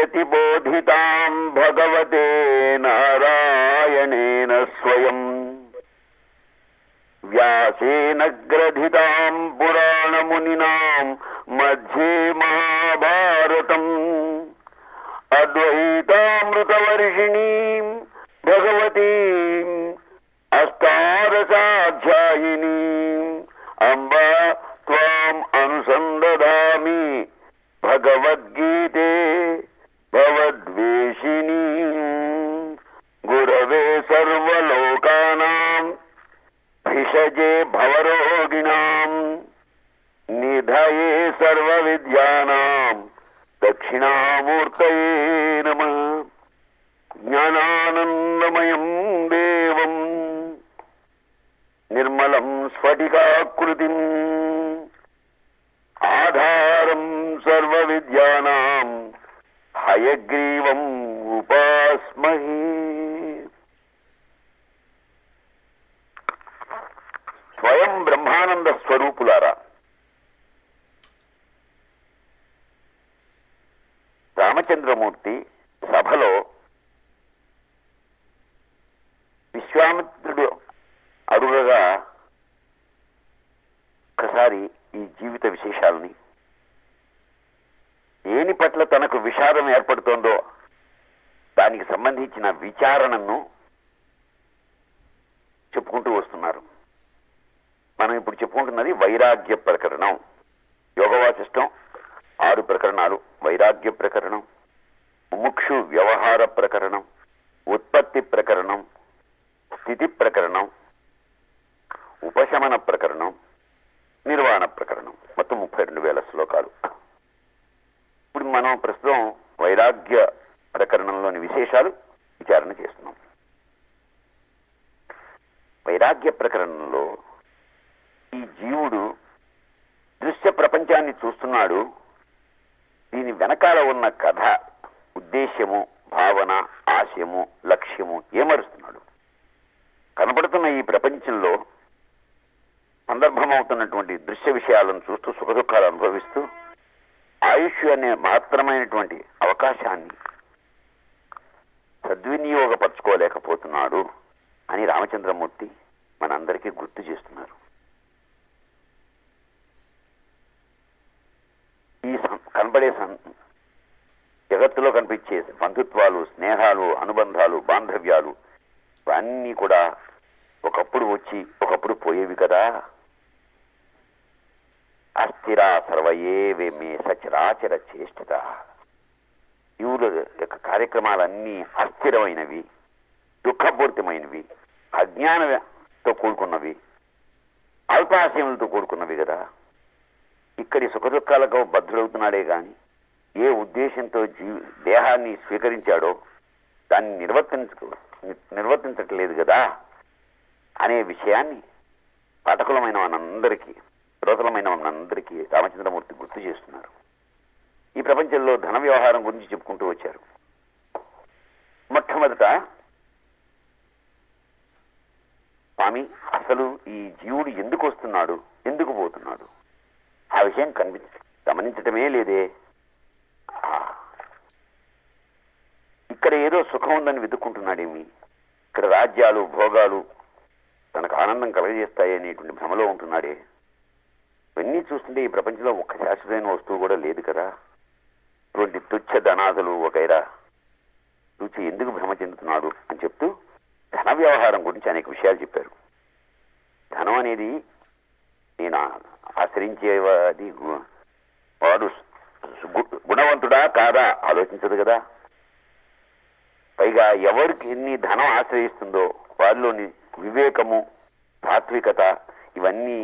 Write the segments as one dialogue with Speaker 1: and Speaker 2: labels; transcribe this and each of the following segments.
Speaker 1: ప్రతిబోధితాం భగవతే నారాయణేన స్వయం వ్యాసేన గ్రథితాం పురాణమునినాం మధ్యే మహాభారతం అద్వైతామృతవర్షిణీం భగవతీం అష్టాదశాధ్యాయినీం అంబ త్వాం అనుసందదామి భగవద్గీతే భవద్వేషిణీ గురవే సర్వలోకానాం భిషజే భవరోగిణాం నిధయే సర్వవిద్యానాం దక్షిణామూర్తయే నమ జ్ఞానానందమయం దేవం నిర్మలం స్ఫటికాకృతిం ఆధారం సర్వవిద్యానాం హయగ్రీవం ఉపాస్మహే స్వయం బ్రహ్మానంద స్వరూపులారా రామచంద్రమూర్తి సభలో విశ్వామిత్రుడు అడుగగా ఒకసారి ఈ జీవిత విశేషాలని దేని పట్ల తనకు విషాదం ఏర్పడుతోందో దానికి సంబంధించిన విచారణను చెప్పుకుంటూ వస్తున్నారు మనం ఇప్పుడు చెప్పుకుంటున్నది వైరాగ్య ప్రకరణం యోగవాసిష్టం ఆరు ప్రకరణాలు వైరాగ్య ప్రకరణం ముముక్షు వ్యవహార ప్రకరణం ఉత్పత్తి ప్రకరణం స్థితి ప్రకరణం ఉపశమన ప్రకరణం నిర్వాణ ప్రకరణం మొత్తం ముప్పై రెండు వేల శ్లోకాలు ఇప్పుడు మనం ప్రస్తుతం వైరాగ్య ప్రకరణంలోని విశేషాలు విచారణ చేస్తున్నాం వైరాగ్య ప్రకరణంలో ఈ జీవుడు దృశ్య ప్రపంచాన్ని చూస్తున్నాడు దీని వెనకాల ఉన్న కథ ఉద్దేశ్యము భావన ఆశయము లక్ష్యము ఏమరుస్తున్నాడు కనబడుతున్న ఈ ప్రపంచంలో సందర్భమవుతున్నటువంటి దృశ్య విషయాలను చూస్తూ సుఖదుఖాలు అనుభవిస్తూ ఆయుష్ అనే మాత్రమైనటువంటి అవకాశాన్ని సద్వినియోగపరచుకోలేకపోతున్నాడు అని రామచంద్రమూర్తి మనందరికీ గుర్తు చేస్తున్నారు ఈ సం- కనబడే సం- జగత్తులో కనిపించే బంధుత్వాలు స్నేహాలు అనుబంధాలు బాంధవ్యాలు ఇవన్నీ కూడా ఒకప్పుడు వచ్చి ఒకప్పుడు పోయేవి కదా అస్థిరా సర్వయేవే మే సచరాచర చేష్టిత ఇవుల యొక్క కార్యక్రమాలన్నీ అస్థిరమైనవి దుఃఖపూరితమైనవి అజ్ఞానంతో కూడుకున్నవి అల్పాశయములతో కూడుకున్నవి కదా ఇక్కడి సుఖదుఖాలకు బద్ధుడవుతున్నాడే గాని ఏ ఉద్దేశంతో జీవి దేహాన్ని స్వీకరించాడో దాన్ని నిర్వర్తించ నిర్వర్తించట్లేదు కదా అనే విషయాన్ని పాఠకులమైన మనందరికీ శ్రోతలమైన మనందరికీ రామచంద్రమూర్తి గుర్తు చేస్తున్నారు ఈ ప్రపంచంలో ధన వ్యవహారం గురించి చెప్పుకుంటూ వచ్చారు మొట్టమొదట స్వామి అసలు ఈ జీవుడు ఎందుకు వస్తున్నాడు ఎందుకు పోతున్నాడు ఆ విషయం కనిపించ గమనించటమే లేదే ఆ, ఇక్కడ ఏదో సుఖం ఉందని వెతుక్కుంటున్నాడేమి ఇక్కడ రాజ్యాలు భోగాలు తనకు ఆనందం కలగజేస్తాయి అనేటువంటి భ్రమలో ఉంటున్నాడే ఇవన్నీ చూస్తుంటే ఈ ప్రపంచంలో ఒక్క శాశ్వతమైన వస్తువు కూడా లేదు కదా ఇటువంటి తుచ్చ ధనాదులు వగైరా చూచి ఎందుకు భ్రమ చెందుతున్నాడు అని చెప్తూ ధన వ్యవహారం గురించి అనేక విషయాలు చెప్పారు ధనం అనేది నేను ఆశ్రయించేవాది గు- వాడు సు- గు- గుణవంతుడా కాదా ఆలోచించదు కదా పైగా ఎవరికి ఎన్ని ధనం ఆశ్రయిస్తుందో వారిలోని వివేకము సాత్వికత ఇవన్నీ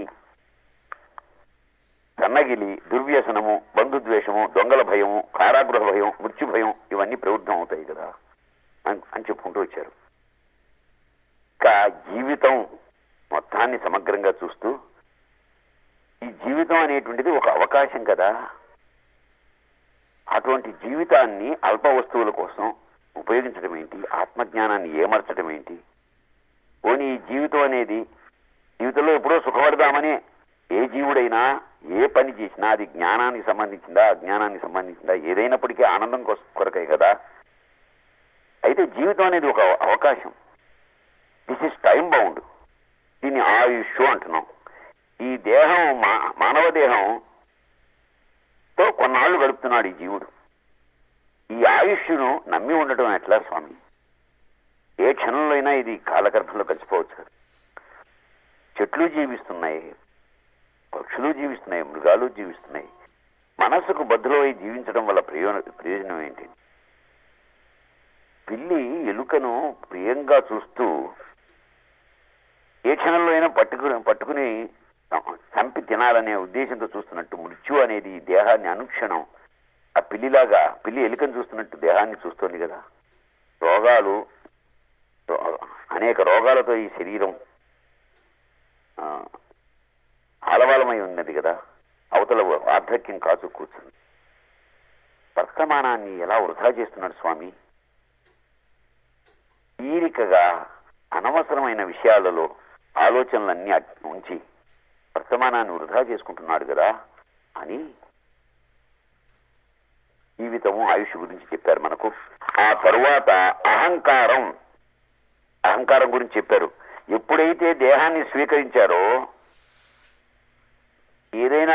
Speaker 1: సన్నగిలి దుర్వ్యసనము బంధుద్వేషము దొంగల భయము కారాగృహ భయం మృత్యు భయం ఇవన్నీ ప్రవృద్ధం అవుతాయి కదా అని అని చెప్పుకుంటూ వచ్చారు ఇంకా జీవితం మొత్తాన్ని సమగ్రంగా చూస్తూ ఈ జీవితం అనేటువంటిది ఒక అవకాశం కదా అటువంటి జీవితాన్ని అల్ప వస్తువుల కోసం ఉపయోగించడం ఏంటి ఆత్మజ్ఞానాన్ని ఏమర్చడం ఏంటి పోనీ ఈ జీవితం అనేది జీవితంలో ఎప్పుడో సుఖపడదామని ఏ జీవుడైనా ఏ పని చేసినా అది జ్ఞానానికి సంబంధించిందా అజ్ఞానానికి సంబంధించిందా ఏదైనప్పటికీ ఆనందం కొస్- కొరకే కదా అయితే జీవితం అనేది ఒక అవకాశం దిస్ ఇస్ టైం బౌండ్ దీన్ని ఆయుష్ అంటున్నాం ఈ దేహం మా- మానవ దేహంతో కొన్నాళ్ళు గడుపుతున్నాడు ఈ జీవుడు ఈ ఆయుష్ను నమ్మి ఉండటం ఎట్లా స్వామి ఏ క్షణంలో అయినా ఇది కాలగర్భంలో కలిసిపోవచ్చు కదా చెట్లు జీవిస్తున్నాయి పక్షులు జీవిస్తున్నాయి మృగాలు జీవిస్తున్నాయి మనస్సుకు బద్దులై జీవించడం వల్ల ప్రయోజన ప్రయోజనం ఏంటి పిల్లి ఎలుకను ప్రియంగా చూస్తూ ఏ క్షణంలో అయినా పట్టుకుని పట్టుకుని చంపి తినాలనే ఉద్దేశంతో చూస్తున్నట్టు మృత్యు అనేది ఈ దేహాన్ని అనుక్షణం ఆ పిల్లిలాగా పిల్లి ఎలుకను చూస్తున్నట్టు దేహాన్ని చూస్తోంది కదా రోగాలు రో- అనేక రోగాలతో ఈ శరీరం ఆ, ఆలవాలమై ఉన్నది కదా అవతల వార్ధక్యం కాచు కూర్చుంది వర్తమానాన్ని ఎలా వృధా చేస్తున్నాడు స్వామి తీరికగా అనవసరమైన విషయాలలో ఆలోచనలన్నీ అట్- ఉంచి వర్తమానాన్ని వృధా చేసుకుంటున్నాడు కదా అని జీవితము ఆయుష్ గురించి చెప్పారు మనకు ఆ తరువాత అహంకారం అహంకారం గురించి చెప్పారు ఎప్పుడైతే దేహాన్ని స్వీకరించారో ఏదైనా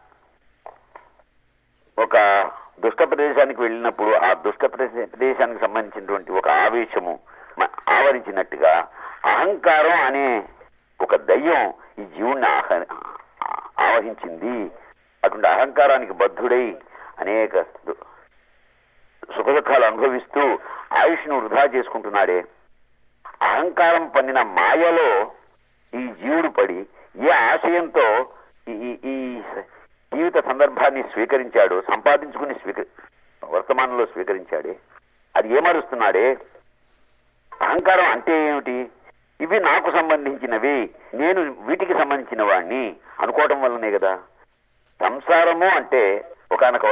Speaker 1: ఒక దుష్ట ప్రదేశానికి వెళ్ళినప్పుడు ఆ దుష్ట ప్రదే- ప్రదేశానికి సంబంధించినటువంటి ఒక ఆవేశము మ- ఆవరించినట్టుగా అహంకారం అనే ఒక దయ్యం ఈ జీవుణ్ణి ఆహ- ఆవహించింది అటువంటి అహంకారానికి బద్ధుడై అనేక దు- సుఖదుఖాలు అనుభవిస్తూ ఆయుష్ను వృధా చేసుకుంటున్నాడే అహంకారం పన్నిన మాయలో ఈ జీవుడు పడి ఏ ఆశయంతో ఈ ఈ- ఈ జీవిత సందర్భాన్ని స్వీకరించాడు సంపాదించుకుని స్వీకరి వర్తమానంలో స్వీకరించాడే అది ఏమరుస్తున్నాడే అహంకారం అంటే ఏమిటి ఇవి నాకు సంబంధించినవి నేను వీటికి సంబంధించిన వాణ్ణి అనుకోవడం వల్లనే కదా సంసారము అంటే ఒకనొక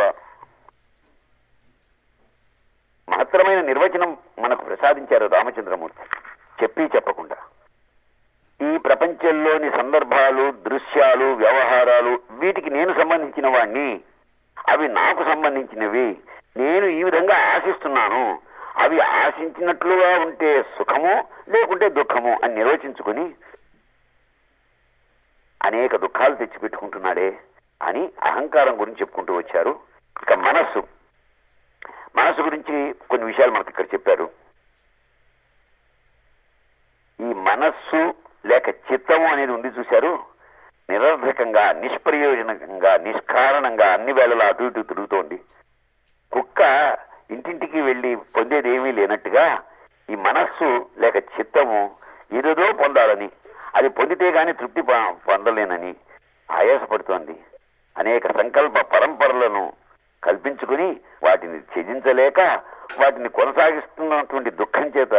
Speaker 1: మహత్తరమైన నిర్వచనం మనకు ప్రసాదించారు రామచంద్రమూర్తి చెప్పి చెప్పకుండా ఈ ప్రపంచంలోని సందర్భాలు దృశ్యాలు వ్యవహారాలు వీటికి నేను సంబంధించిన వాణ్ణి అవి నాకు సంబంధించినవి నేను ఈ విధంగా ఆశిస్తున్నాను అవి ఆశించినట్లుగా ఉంటే సుఖము లేకుంటే దుఃఖము అని నిర్వచించుకుని అనేక దుఃఖాలు తెచ్చిపెట్టుకుంటున్నాడే అని అహంకారం గురించి చెప్పుకుంటూ వచ్చారు ఇక మనస్సు మనసు గురించి కొన్ని విషయాలు మనకు ఇక్కడ చెప్పారు ఈ మనస్సు లేక చిత్తము అనేది ఉంది చూశారు నిరర్ధకంగా నిష్ప్రయోజనంగా నిష్కారణంగా అన్ని వేళలా అటు ఇటు తిరుగుతోంది కుక్క ఇంటింటికి వెళ్ళి పొందేది ఏమీ లేనట్టుగా ఈ మనస్సు లేక చిత్తము ఏదేదో పొందాలని అది పొందితే గాని తృప్తి పొ- పొందలేనని ఆయాసపడుతోంది అనేక సంకల్ప పరంపరలను కల్పించుకుని వాటిని త్యజించలేక వాటిని కొనసాగిస్తున్నటువంటి దుఃఖం చేత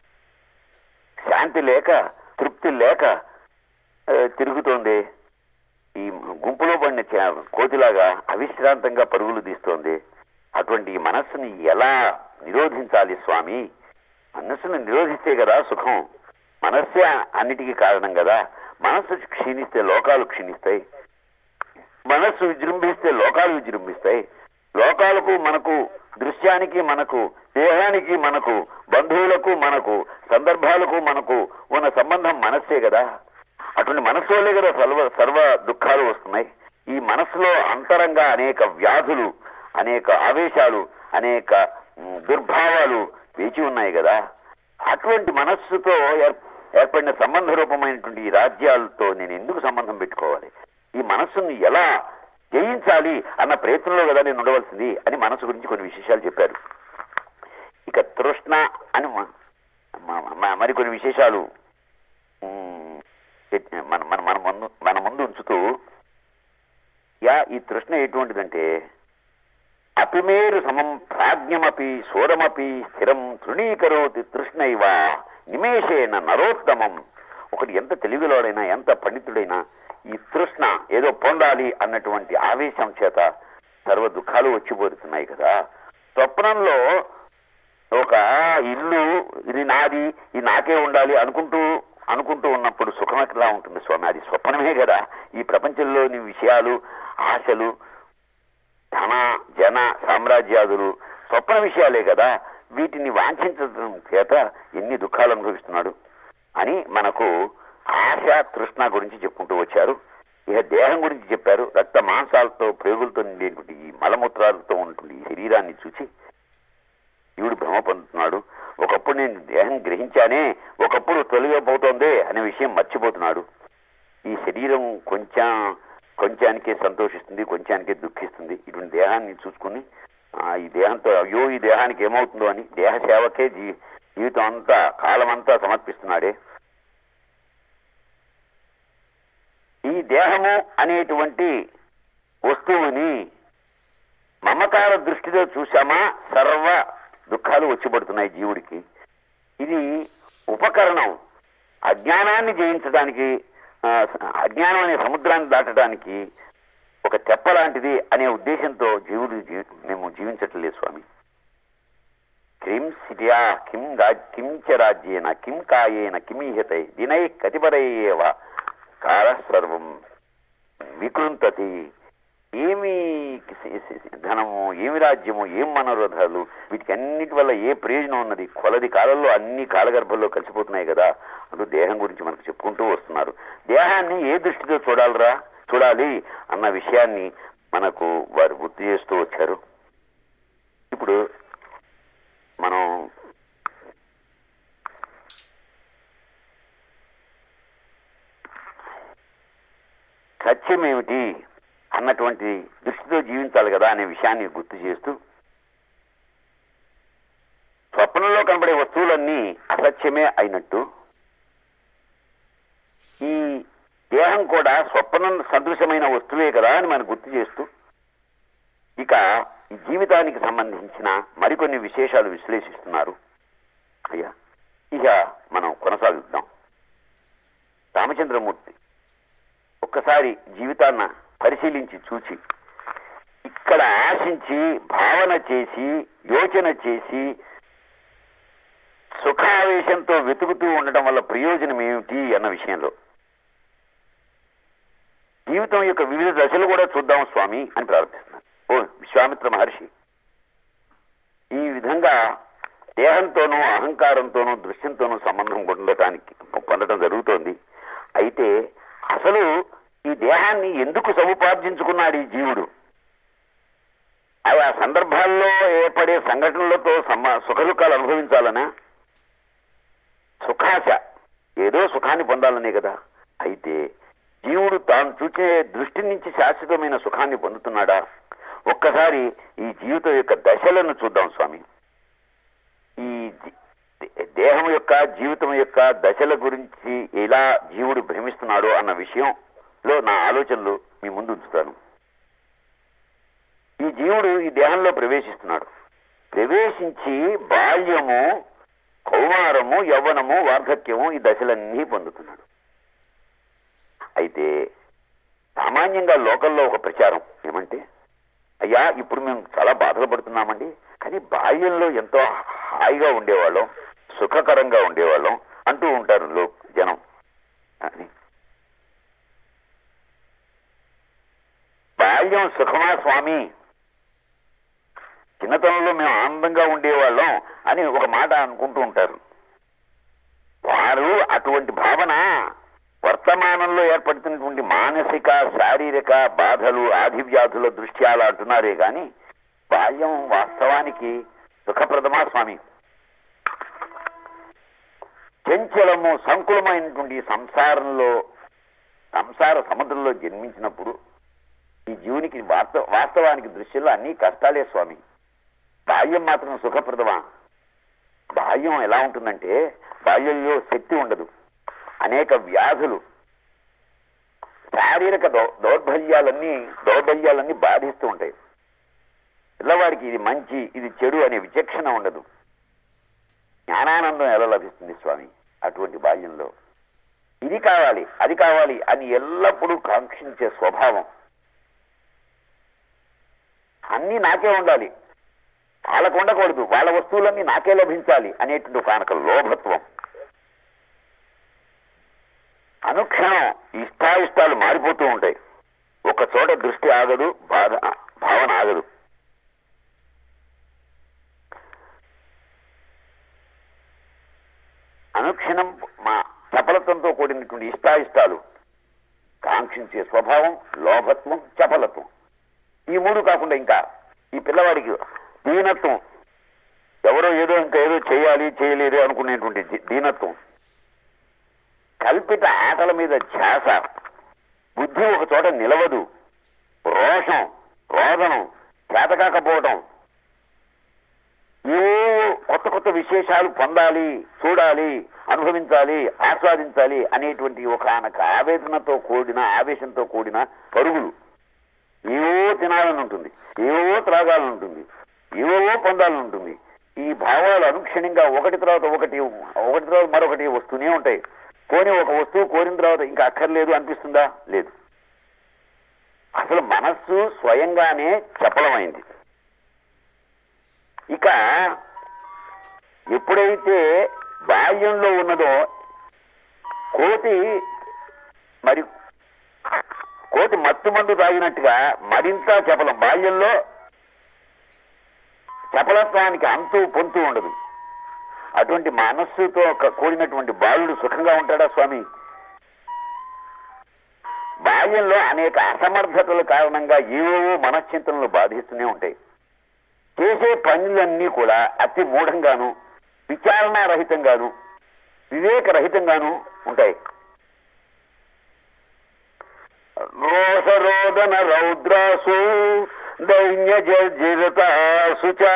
Speaker 1: శాంతి లేక తృప్తి లేక ఆ, తిరుగుతోంది ఈ గుంపులో పడిన చే- కోతిలాగా అవిశ్రాంతంగా పరుగులు తీస్తోంది అటువంటి ఈ మనస్సుని ఎలా నిరోధించాలి స్వామి మనస్సును నిరోధిస్తే కదా సుఖం మనస్సే అన్నిటికీ కారణం కదా మనస్సు క్షీణిస్తే లోకాలు క్షీణిస్తాయి మనస్సు విజృంభిస్తే లోకాలు విజృంభిస్తాయి లోకాలకు మనకు దృశ్యానికి మనకు దేహానికి మనకు బంధువులకు మనకు సందర్భాలకు మనకు ఉన్న సంబంధం మనస్సే కదా అటువంటి మనస్సు వల్లే కదా సర్వ సర్వ దుఃఖాలు వస్తున్నాయి ఈ మనస్సులో అంతరంగా అనేక వ్యాధులు అనేక ఆవేశాలు అనేక మ్, దుర్భావాలు వేచి ఉన్నాయి కదా అటువంటి మనస్సుతో ఏర్- ఏర్పడిన సంబంధ రూపమైనటువంటి ఈ రాజ్యాలతో నేను ఎందుకు సంబంధం పెట్టుకోవాలి ఈ మనస్సును ఎలా జయించాలి అన్న ప్రయత్నంలో కదా నేను ఉండవలసింది అని మనసు గురించి కొన్ని విశేషాలు చెప్పారు ఇక తృష్ణ అని మ- మ- మ- మరికొన్ని విశేషాలు మ్, పెట్- మన మన మన ముందు మన ముందు ఉంచుతూ యా ఈ తృష్ణ ఎటువంటిదంటే అపిమేరు సమం ప్రాజ్ఞమపి సోరమపి స్థిరం తృణీకరోతి తృష్ణైవ నిమేషేన నరోత్తమం ఒకటి ఎంత తెలివిలోడైనా ఎంత పండితుడైనా ఈ తృష్ణ ఏదో పొందాలి అన్నటువంటి ఆవేశం చేత సర్వ దుఃఖాలు వచ్చిపోతున్నాయి కదా స్వప్నంలో ఒక ఇల్లు ఇది నాది ఇది నాకే ఉండాలి అనుకుంటూ అనుకుంటూ ఉన్నప్పుడు సుఖం ఎట్లా ఉంటుంది స్వామి అది స్వప్నమే కదా ఈ ప్రపంచంలోని విషయాలు ఆశలు ధన జన సామ్రాజ్యాదులు స్వప్న విషయాలే కదా వీటిని వాంఛించడం చేత ఎన్ని దుఃఖాలు అనుభవిస్తున్నాడు అని మనకు ఆశ తృష్ణ గురించి చెప్పుకుంటూ వచ్చారు ఇక దేహం గురించి చెప్పారు రక్త మాంసాలతో ప్రేగులతో నిండేటువంటి ఈ మలమూత్రాలతో ఉన్నటువంటి ఈ శరీరాన్ని చూసి జీవుడు భ్రమ పొందుతున్నాడు ఒకప్పుడు నేను దేహం గ్రహించానే ఒకప్పుడు తొలగిపోతోంది అనే విషయం మర్చిపోతున్నాడు ఈ శరీరం కొంచెం కొంచానికే సంతోషిస్తుంది కొంచానికే దుఃఖిస్తుంది ఇటువంటి దేహాన్ని చూసుకుని ఆ, ఈ దేహంతో అయ్యో ఈ దేహానికి ఏమవుతుందో అని దేహ సేవకే జీ జీవితం అంతా కాలం అంతా సమర్పిస్తున్నాడే ఈ దేహము అనేటువంటి వస్తువుని మమకార దృష్టిలో చూశామా సర్వ దుఃఖాలు వచ్చి పడుతున్నాయి జీవుడికి ఇది ఉపకరణం అజ్ఞానాన్ని జయించడానికి ఆ, అజ్ఞానం అనే సముద్రాన్ని దాటడానికి ఒక తెప్ప లాంటిది అనే ఉద్దేశంతో జీవుడు జీ- మేము జీవించట్లేదు స్వామి కిం సిటియా కిం రాజ్ కిం చ రాజ్యేన కిం కాయేన కిమీహతై దినై కతిపరయేవ కాల సర్వం వికృంతతి ఏమి సి- సి- సి- ధనము ఏమి రాజ్యము ఏం మనోరథాలు వీటికి అన్నిటి వల్ల ఏ ప్రయోజనం ఉన్నది కొలది కాలంలో అన్ని కాలగర్భంలో కలిసిపోతున్నాయి కదా అంటూ దేహం గురించి మనకు చెప్పుకుంటూ వస్తున్నారు దేహాన్ని ఏ దృష్టితో చూడాలరా చూడాలి అన్న విషయాన్ని మనకు వారు గుర్తు చేస్తూ వచ్చారు ఇప్పుడు మనం సత్యం ఏమిటి అన్నటువంటి దృష్టితో జీవించాలి కదా అనే విషయాన్ని గుర్తు చేస్తూ స్వప్నంలో కనబడే వస్తువులన్నీ అసత్యమే అయినట్టు ఈ దేహం కూడా స్వప్నం సదృశమైన వస్తువే కదా అని మనం గుర్తు చేస్తూ ఇక ఈ జీవితానికి సంబంధించిన మరికొన్ని విశేషాలు విశ్లేషిస్తున్నారు అయ్యా ఇక మనం కొనసాగిద్దాం రామచంద్రమూర్తి ఒక్కసారి జీవితాన్న పరిశీలించి చూచి ఇక్కడ ఆశించి భావన చేసి యోచన చేసి సుఖావేశంతో వెతుకుతూ ఉండటం వల్ల ప్రయోజనం ఏమిటి అన్న విషయంలో జీవితం యొక్క వివిధ దశలు కూడా చూద్దాం స్వామి అని ప్రార్థిస్తున్నారు ఓ విశ్వామిత్ర మహర్షి ఈ విధంగా దేహంతోనూ అహంకారంతోనూ దృశ్యంతోనూ సంబంధం పొందటానికి పొందడం జరుగుతోంది అయితే అసలు ఈ దేహాన్ని ఎందుకు సముపార్జించుకున్నాడు ఈ జీవుడు ఆయా సందర్భాల్లో ఏర్పడే సంఘటనలతో సమ సుఖదుఖాలు అనుభవించాలనా సుఖాశ ఏదో సుఖాన్ని పొందాలనే కదా అయితే జీవుడు తాను చూసే దృష్టి నుంచి శాశ్వతమైన సుఖాన్ని పొందుతున్నాడా ఒక్కసారి ఈ జీవితం యొక్క దశలను చూద్దాం స్వామి ఈ జీ- దే- దేహం యొక్క జీవితం యొక్క దశల గురించి ఎలా జీవుడు భ్రమిస్తున్నాడో అన్న విషయంలో నా ఆలోచనలు మీ ముందు ఉంచుతాను ఈ జీవుడు ఈ దేహంలో ప్రవేశిస్తున్నాడు ప్రవేశించి బాల్యము కౌమారము యవ్వనము వార్ధక్యము ఈ దశలన్నీ పొందుతున్నాడు అయితే సామాన్యంగా లోకల్లో ఒక ప్రచారం ఏమంటే అయ్యా ఇప్పుడు మేము చాలా బాధలు పడుతున్నామండి కానీ బాల్యంలో ఎంతో హాయిగా ఉండేవాళ్ళం సుఖకరంగా ఉండేవాళ్ళం అంటూ ఉంటారు లో జనం అని బాల్యం సుఖమా స్వామి చిన్నతనంలో మేము ఆనందంగా ఉండేవాళ్ళం అని ఒక మాట అనుకుంటూ ఉంటారు వారు అటువంటి భావన వర్తమానంలో ఏర్పడుతున్నటువంటి మానసిక శారీరక బాధలు ఆధివ్యాధుల దృష్ట్యా అలా అంటున్నారే గాని బాల్యం వాస్తవానికి సుఖప్రదమా స్వామి చంచలము సంకులమైనటువంటి ఈ సంసారంలో సంసార సముద్రంలో జన్మించినప్పుడు ఈ జీవునికి వాస్త వాస్తవానికి దృశ్యంలో అన్ని కష్టాలే స్వామి బాల్యం మాత్రం సుఖప్రదమా బాల్యం ఎలా ఉంటుందంటే బాల్యంలో శక్తి ఉండదు అనేక వ్యాధులు శారీరక దౌ దౌర్బల్యాలన్నీ దౌర్బల్యాలన్నీ బాధిస్తూ ఉంటాయి పిల్లవాడికి ఇది మంచి ఇది చెడు అనే విచక్షణ ఉండదు జ్ఞానానందం ఎలా లభిస్తుంది స్వామి అటువంటి బాల్యంలో ఇది కావాలి అది కావాలి అని ఎల్లప్పుడూ కాంక్షించే స్వభావం అన్నీ నాకే ఉండాలి వాళ్ళకు ఉండకూడదు వాళ్ళ వస్తువులన్నీ నాకే లభించాలి అనేటువంటి కానక లోభత్వం అనుక్షణం ఇష్టాయిష్టాలు మారిపోతూ ఉంటాయి ఒక చోట దృష్టి ఆగదు బాధ భావన ఆగదు అనుక్షణం మా చపలత్వంతో కూడినటువంటి ఇష్టాయిష్టాలు కాంక్షించే స్వభావం లోభత్వం చపలత్వం ఈ మూడు కాకుండా ఇంకా ఈ పిల్లవాడికి దీనత్వం ఎవరో ఏదో ఇంకా ఏదో చేయాలి చేయలేదు అనుకునేటువంటి ది- దీనత్వం కల్పిత ఆటల మీద ధ్యాస బుద్ధి ఒక చోట నిలవదు రోషం రోదనం చేతకాకపోవటం ఏవో కొత్త కొత్త విశేషాలు పొందాలి చూడాలి అనుభవించాలి ఆస్వాదించాలి అనేటువంటి ఒక ఆనక ఆవేదనతో కూడిన ఆవేశంతో కూడిన పరుగులు ఏవో తినాలని ఉంటుంది ఏవో త్రాగాలని ఉంటుంది ఏవో పొందాలని ఉంటుంది ఈ భావాలు అనుక్షణంగా ఒకటి తర్వాత ఒకటి ఒకటి తర్వాత మరొకటి వస్తూనే ఉంటాయి కోని ఒక వస్తువు కోరిన తర్వాత ఇంకా అక్కర్లేదు అనిపిస్తుందా లేదు అసలు మనస్సు స్వయంగానే చపలమైంది ఇక ఎప్పుడైతే బాల్యంలో ఉన్నదో కోతి మరి కోతి మత్తు మందు తాగినట్టుగా మరింత చపలం బాల్యంలో చపలత్వానికి అంతు పొంతు ఉండదు అటువంటి మనస్సుతో క- కూడినటువంటి బాలుడు సుఖంగా ఉంటాడా స్వామి బాల్యంలో అనేక అసమర్థతల కారణంగా ఏవేవో మనశ్చింతనలు బాధిస్తూనే ఉంటాయి చేసే పనులన్నీ కూడా అతి మూఢంగాను విచారణారహితంగాను వివేకరహితంగాను ఉంటాయి రోషరోదన రౌద్రాసు దైన్య జర్జిరతాసు చ.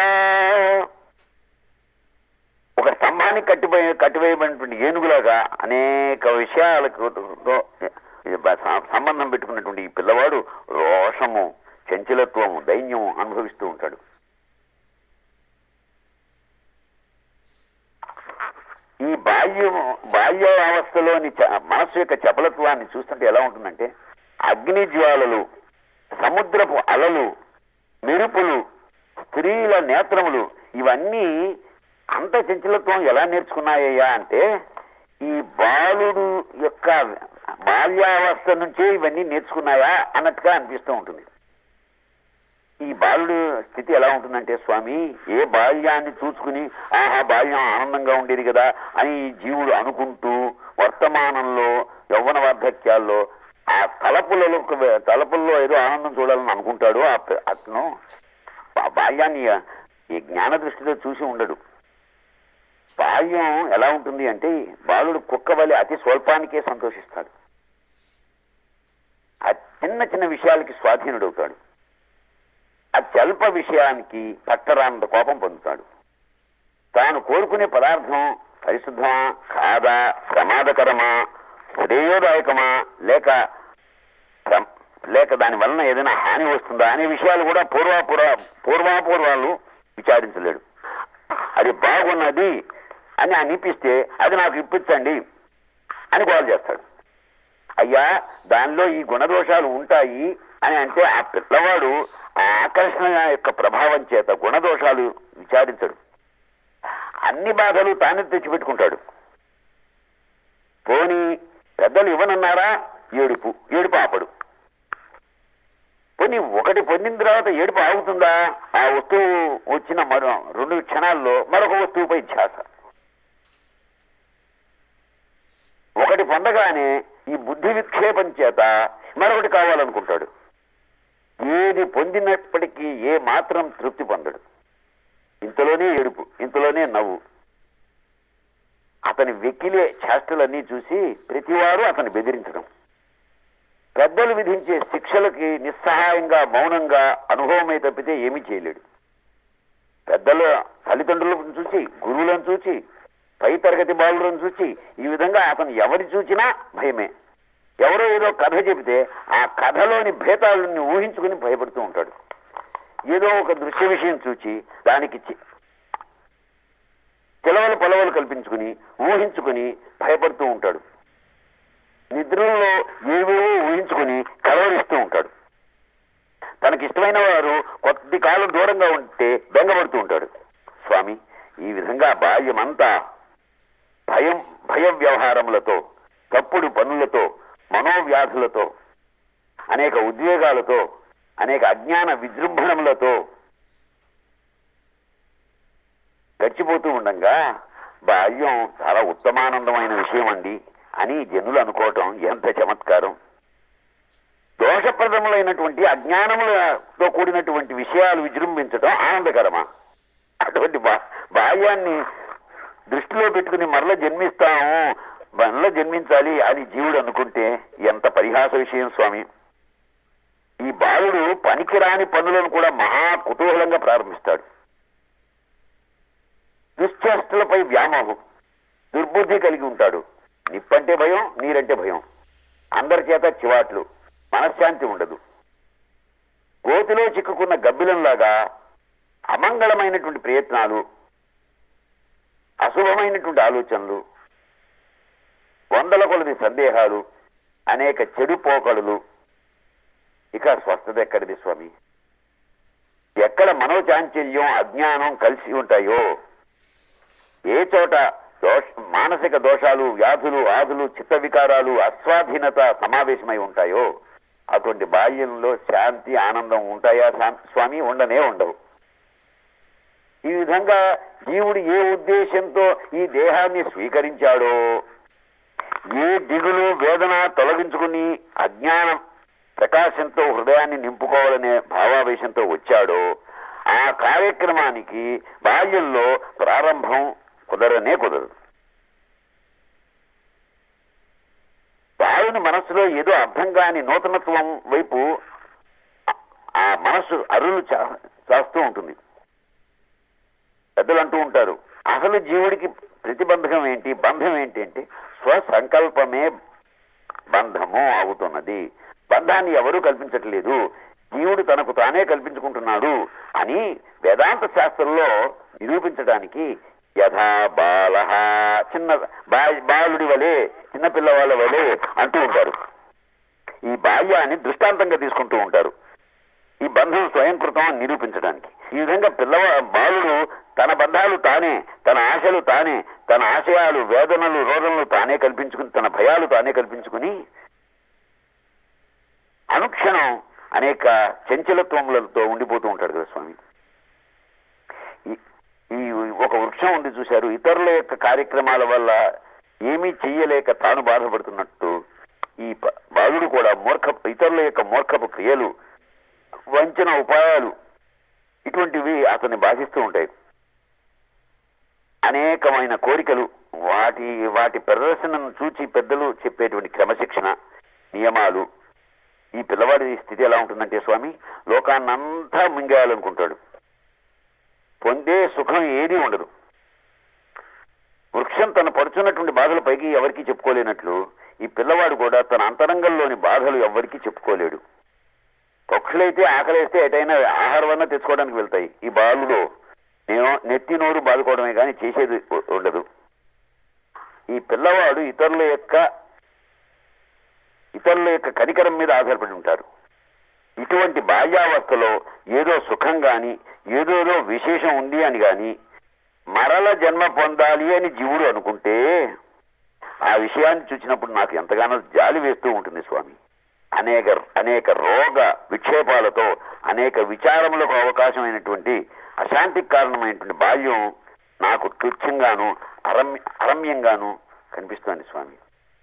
Speaker 1: ఒక స్తంభానికి కట్టిపోయి కట్టివేయబడినటువంటి ఏనుగులాగా అనేక విషయాలకు తో సంబంధం పెట్టుకున్నటువంటి ఈ పిల్లవాడు రోషము చంచలత్వము దైన్యము అనుభవిస్తూ ఉంటాడు ఈ బాల్యం బాల్యావస్థలోని చ- మనస్సు యొక్క చపలత్వాన్ని చూస్తుంటే ఎలా ఉంటుందంటే అగ్ని జ్వాలలు సముద్రపు అలలు మెరుపులు స్త్రీల నేత్రములు ఇవన్నీ అంత చంచలత్వం ఎలా నేర్చుకున్నాయ్యా అంటే ఈ బాలుడు యొక్క బాల్యావస్థ నుంచే ఇవన్నీ నేర్చుకున్నాయా అన్నట్టుగా అనిపిస్తూ ఉంటుంది ఈ బాలుడు స్థితి ఎలా ఉంటుందంటే స్వామి ఏ బాల్యాన్ని చూసుకుని ఆహా బాల్యం ఆనందంగా ఉండేది కదా అని ఈ జీవుడు అనుకుంటూ వర్తమానంలో యవ్వన వార్ధక్యాల్లో ఆ తలపులలో తలపుల్లో ఏదో ఆనందం చూడాలని అనుకుంటాడు ఆ ప- అతను ఆ బాల్యాన్ని ఈ జ్ఞాన దృష్టితో చూసి ఉండడు బాల్యం ఎలా ఉంటుంది అంటే బాలుడు కుక్క వలె అతి స్వల్పానికే సంతోషిస్తాడు ఆ చిన్న చిన్న విషయాలకి స్వాధీనుడవుతాడు అత్యల్ప విషయానికి పట్టరానంత కోపం పొందుతాడు తాను కోరుకునే పదార్థం పరిశుద్ధమా కాదా ప్రమాదకరమా శ్రేయోదాయకమా లేక ప్ర- లేక దాని వలన ఏదైనా హాని వస్తుందా అనే విషయాలు కూడా పూర్వాపూర్వ పూర్వాపూర్వాలు విచారించలేడు అది బాగున్నది అని అనిపిస్తే అది నాకు ఇప్పించండి అని గోల్ చేస్తాడు అయ్యా దానిలో ఈ గుణదోషాలు ఉంటాయి అని అంటే ఆ పిల్లవాడు ఆ ఆకర్షణ యొక్క ప్రభావం చేత గుణదోషాలు విచారించడు అన్ని బాధలు తానే తెచ్చిపెట్టుకుంటాడు పోని పెద్దలు ఇవ్వనన్నారా ఏడుపు ఏడుపు ఆపడు పోనీ ఒకటి పొందిన తర్వాత ఏడుపు ఆగుతుందా ఆ వస్తువు వచ్చిన మరో రెండు క్షణాల్లో మరొక వస్తువుపై ధ్యాస ఒకటి పొందగానే ఈ బుద్ధి విక్షేపం చేత మరొకటి కావాలనుకుంటాడు ఏది పొందినప్పటికీ ఏ మాత్రం తృప్తి పొందడు ఇంతలోనే ఏడుపు ఇంతలోనే నవ్వు అతని వెకిలే చేష్టలన్నీ చూసి ప్రతివారు అతన్ని బెదిరించడం పెద్దలు విధించే శిక్షలకి నిస్సహాయంగా మౌనంగా అనుభవమే తప్పితే ఏమీ చేయలేడు పెద్దల తల్లిదండ్రులను చూసి గురువులను చూచి పై తరగతి బాలులను చూచి ఈ విధంగా అతను ఎవరి చూచినా భయమే ఎవరో ఏదో కథ చెబితే ఆ కథలోని భేతాలను ఊహించుకుని భయపడుతూ ఉంటాడు ఏదో ఒక దృశ్య విషయం చూచి దానికి చి- తెలవలు పొలవలు కల్పించుకుని ఊహించుకుని భయపడుతూ ఉంటాడు నిద్రలో ఏవేవో ఊహించుకుని కలవరిస్తూ ఉంటాడు తనకిష్టమైన వారు కొద్ది కాలం దూరంగా ఉంటే బెంగపడుతూ ఉంటాడు స్వామి ఈ విధంగా బాల్యమంతా భయం భయ వ్యవహారములతో తప్పుడు పనులతో మనోవ్యాధులతో అనేక ఉద్వేగాలతో అనేక అజ్ఞాన విజృంభణములతో గడిచిపోతూ ఉండగా బాల్యం చాలా ఉత్తమానందమైన విషయం అండి అని జనులు అనుకోవటం ఎంత చమత్కారం దోషప్రదములైనటువంటి అజ్ఞానములతో కూడినటువంటి విషయాలు విజృంభించటం ఆనందకరమా అటువంటి బా బాల్యాన్ని దృష్టిలో పెట్టుకుని మరల జన్మిస్తాము మరల జన్మించాలి అని జీవుడు అనుకుంటే ఎంత పరిహాస విషయం స్వామి ఈ బాలుడు పనికిరాని పనులను కూడా మహా కుతూహలంగా ప్రారంభిస్తాడు దుశ్చేష్టలపై వ్యామోహం దుర్బుద్ధి కలిగి ఉంటాడు నిప్పంటే భయం నీరంటే భయం అందరి చేత చివాట్లు మనశ్శాంతి ఉండదు గోతిలో చిక్కుకున్న గబ్బిలంలాగా అమంగళమైనటువంటి ప్రయత్నాలు అశుభమైనటువంటి ఆలోచనలు వందల కొలది సందేహాలు అనేక చెడు పోకడులు ఇక స్వస్థత ఎక్కడిది స్వామి ఎక్కడ మనోచాంచల్యం అజ్ఞానం కలిసి ఉంటాయో ఏ చోట దోష మానసిక దోషాలు వ్యాధులు ఆధులు చిత్త వికారాలు అస్వాధీనత సమావేశమై ఉంటాయో అటువంటి బాల్యంలో శాంతి ఆనందం ఉంటాయా శా- స్వామి ఉండనే ఉండవు ఈ విధంగా జీవుడు ఏ ఉద్దేశంతో ఈ దేహాన్ని స్వీకరించాడో ఏ దిగులు వేదన తొలగించుకుని అజ్ఞానం ప్రకాశంతో హృదయాన్ని నింపుకోవాలనే భావావేశంతో వచ్చాడో ఆ కార్యక్రమానికి బాల్యంలో ప్రారంభం కుదరనే కుదరదు బాలుని మనస్సులో ఏదో అర్థం కాని నూతనత్వం వైపు ఆ- ఆ మనస్సు అరులు చా- చాస్తూ ఉంటుంది పెద్దలు అంటూ ఉంటారు అసలు జీవుడికి ప్రతిబంధకం ఏంటి బంధం ఏంటి అంటే స్వసంకల్పమే బంధము అవుతున్నది బంధాన్ని ఎవరూ కల్పించట్లేదు జీవుడు తనకు తానే కల్పించుకుంటున్నాడు అని వేదాంత శాస్త్రంలో నిరూపించడానికి యథా బాల చిన్న బా- బాలుడి వలె చిన్న పిల్లవాళ్ళ వలె అంటూ ఉంటారు ఈ బాల్యాన్ని దృష్టాంతంగా తీసుకుంటూ ఉంటారు ఈ బంధం స్వయంకృతం అని నిరూపించడానికి ఈ విధంగా పిల్లవా బాలుడు తన బంధాలు తానే తన ఆశలు తానే తన ఆశయాలు వేదనలు రోదనలు తానే కల్పించుకుని తన భయాలు తానే కల్పించుకుని అనుక్షణం అనేక చంచలత్వములతో ఉండిపోతూ ఉంటాడు కదా స్వామి ఈ- ఈ ఒక వృక్షం ఉంది చూశారు ఇతరుల యొక్క కార్యక్రమాల వల్ల ఏమీ చెయ్యలేక తాను బాధపడుతున్నట్టు ఈ ప- బాలుడు కూడా మూర్ఖ ఇతరుల యొక్క మూర్ఖపు క్రియలు వంచన ఉపాయాలు ఇటువంటివి అతన్ని బాధిస్తూ ఉంటాయి అనేకమైన కోరికలు వాటి వాటి ప్రదర్శనను చూచి పెద్దలు చెప్పేటువంటి క్రమశిక్షణ నియమాలు ఈ పిల్లవాడి స్థితి ఎలా ఉంటుందంటే స్వామి లోకాన్నంతా మింగేయాలనుకుంటాడు పొందే సుఖం ఏదీ ఉండదు వృక్షం తన పడుచున్నటువంటి బాధల పైకి ఎవరికీ చెప్పుకోలేనట్లు ఈ పిల్లవాడు కూడా తన అంతరంగంలోని బాధలు ఎవరికీ చెప్పుకోలేడు పక్షులైతే ఆకలేస్తే ఎటైనా ఆహారమన్నా తెచ్చుకోవడానికి వెళ్తాయి ఈ బాలులో నేను నెత్తి నోరు బాదుకోవడమే కానీ చేసేది ఉ- ఉండదు ఈ పిల్లవాడు ఇతరుల యొక్క ఇతరుల యొక్క కనికరం మీద ఆధారపడి ఉంటారు ఇటువంటి బాల్యావస్థలో ఏదో సుఖం గాని ఏదోదో విశేషం ఉంది అని గాని మరల జన్మ పొందాలి అని జీవుడు అనుకుంటే ఆ విషయాన్ని చూసినప్పుడు నాకు ఎంతగానో జాలి వేస్తూ ఉంటుంది స్వామి అనేక అనేక రోగ విక్షేపాలతో అనేక విచారములకు అవకాశమైనటువంటి అశాంతికి కారణమైనటువంటి బాల్యం నాకు తుచ్చంగాను అరమ్య అరమ్యంగాను కనిపిస్తోంది స్వామి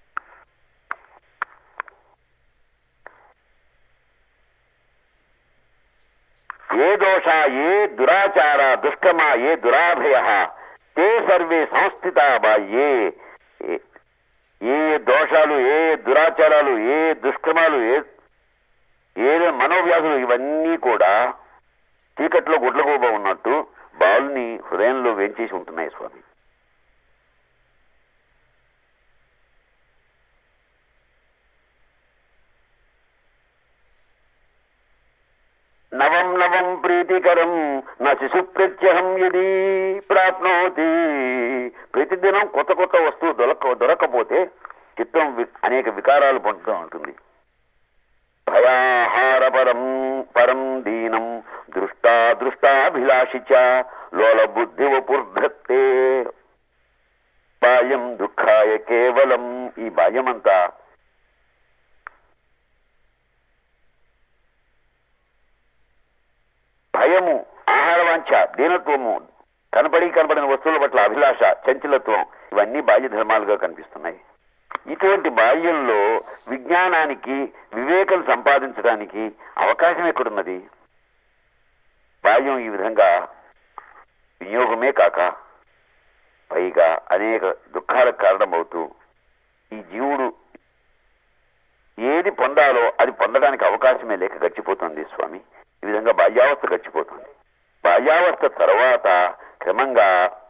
Speaker 1: ఏ దోష ఏ దురాచార దుష్టమా ఏ దురాభయ తే సర్వే సంస్థిత బాయ్యే ఏ- ఏ దోషాలు ఏ దురాచారాలు ఏ దుష్కర్మాలు ఏ ఏ మనోవ్యాధులు ఇవన్నీ కూడా చీకట్లో గుడ్లగూబ ఉన్నట్టు బాలుని హృదయంలో వేంచేసి ఉంటున్నాయి స్వామి నవం నవం ప్రీతికరం నా శిశు ప్రత్యహం యది ప్రాప్నోతి ప్రతిదినం కొత్త కొత్త వస్తువు దొరక దొరకపోతే చిత్తం వి- అనేక వికారాలు పొందుతూ ఉంటుంది భయాహార పరం పరం దీనం దృష్టా దృష్టాభిలాషి చ లోల బుద్ధి వపుర్ధత్తే బాల్యం దుఃఖ బాహ్యాయ కేవలం ఈ బాహ్యమంతా భయము ఆహారవాంఛ దీనత్వము కనపడి కనపడిన వస్తువుల పట్ల అభిలాష చంచలత్వం ఇవన్నీ బాహ్య ధర్మాలుగా కనిపిస్తున్నాయి ఇటువంటి బాహ్యంలో విజ్ఞానానికి వివేకం సంపాదించడానికి అవకాశం ఎక్కడున్నది బాహ్యం ఈ విధంగా వినియోగమే కాక పైగా అనేక దుఃఖాలకు కారణమవుతూ ఈ జీవుడు ఏది పొందాలో అది పొందడానికి అవకాశమే లేక గడిచిపోతుంది స్వామి ఈ విధంగా బాహ్యావస్థ గడిచిపోతుంది బాహ్యావస్థ తర్వాత క్రమంగా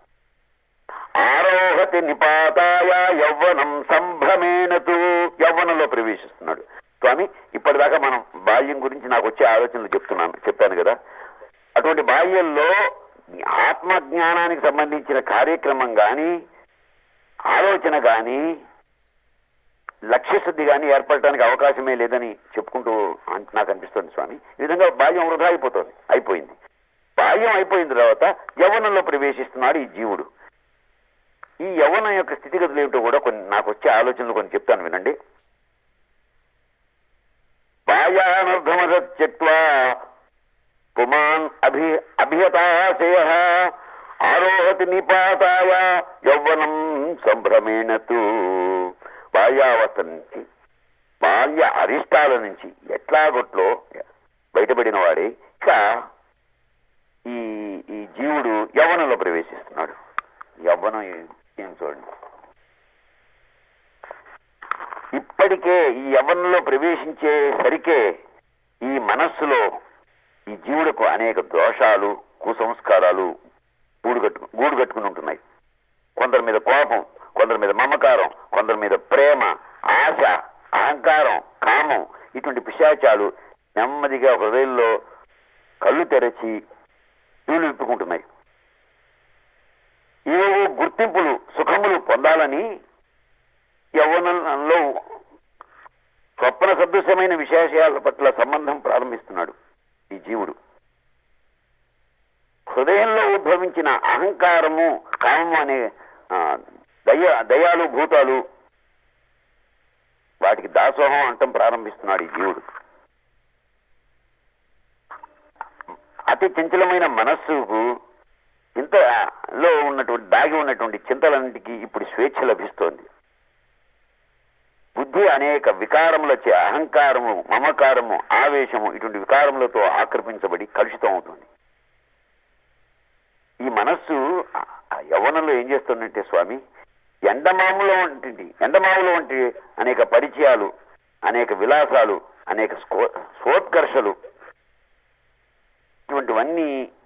Speaker 1: ఆరోహతి నిపాతాయ యవ్వనం సంభ్రమేనతు యవ్వనంలో ప్రవేశిస్తున్నాడు స్వామి ఇప్పటిదాకా మనం బాల్యం గురించి నాకు వచ్చే ఆలోచనలు చెప్తున్నాను చెప్పాను కదా అటువంటి బాల్యంలో ఆత్మ జ్ఞానానికి సంబంధించిన కార్యక్రమం గాని ఆలోచన గాని లక్ష్యశుద్ధి గాని ఏర్పడటానికి అవకాశమే లేదని చెప్పుకుంటూ అన్- నాకు అనిపిస్తుంది స్వామి ఈ విధంగా బాల్యం వృధా అయిపోతుంది అయిపోయింది బాల్యం అయిపోయిన తర్వాత యవ్వనంలో ప్రవేశిస్తున్నాడు ఈ జీవుడు ఈ యవ్వనం యొక్క స్థితిగతులు ఏమిటో కూడా కొన్ని నాకు వచ్చే ఆలోచనలు కొన్ని చెప్తాను వినండి బాల్యానర్ధమత్యక్వా పుమాన్ అభి అభియతాశయ ఆరోహతి నిపాతాయ యౌవనం సంభ్రమేణతు బాల్యావస్థ నుంచి బాల్య అరిష్టాల నుంచి ఎట్లాగొట్లో బయటపడిన వాడే ఇక ఈ ఈ జీవుడు యవ్వనంలో ప్రవేశిస్తున్నాడు యవ్వనం ఏ- ఏం చూడండి ఇప్పటికే ఈ యవ్వనంలో ప్రవేశించేసరికే ఈ మనస్సులో ఈ జీవులకు అనేక దోషాలు కుసంస్కారాలు గూడు కట్టు గూడు కట్టుకుని ఉంటున్నాయి కొందరి మీద కోపం కొందరి మీద మమకారం కొందరి మీద ప్రేమ ఆశ అహంకారం కామం ఇటువంటి పిశాచాలు నెమ్మదిగా హృదయంలో కళ్ళు తెరచి చూలు విప్పుకుంటున్నాయి ఏవో గుర్తింపులు సుఖములు పొందాలని యవ్వనంలో స్వప్న సదృశ్యమైన విశేషాల పట్ల సంబంధం ప్రారంభిస్తున్నాడు ఈ జీవుడు హృదయంలో ఉద్భవించిన అహంకారము కామము అనే ఆ, దయ దయాలు భూతాలు వాటికి దాసోహం అంటం ప్రారంభిస్తున్నాడు ఈ జీవుడు అతి చంచలమైన మనస్సుకు ఇంతలో ఉన్నటువంటి దాగి ఉన్నటువంటి చింతలన్నిటికీ ఇప్పుడు స్వేచ్ఛ లభిస్తోంది బుద్ధి అనేక వికారములచే అహంకారము మమకారము ఆవేశము ఇటువంటి వికారములతో ఆక్రమించబడి కలుషితం అవుతుంది ఈ మనస్సు ఆ- ఆ యవ్వనంలో ఏం చేస్తుందంటే స్వామి ఎండమాములో వంటి ఎండమాములో వంటి అనేక పరిచయాలు అనేక విలాసాలు అనేక స్కో- స్వోత్కర్షలు ఇటువంటివన్నీ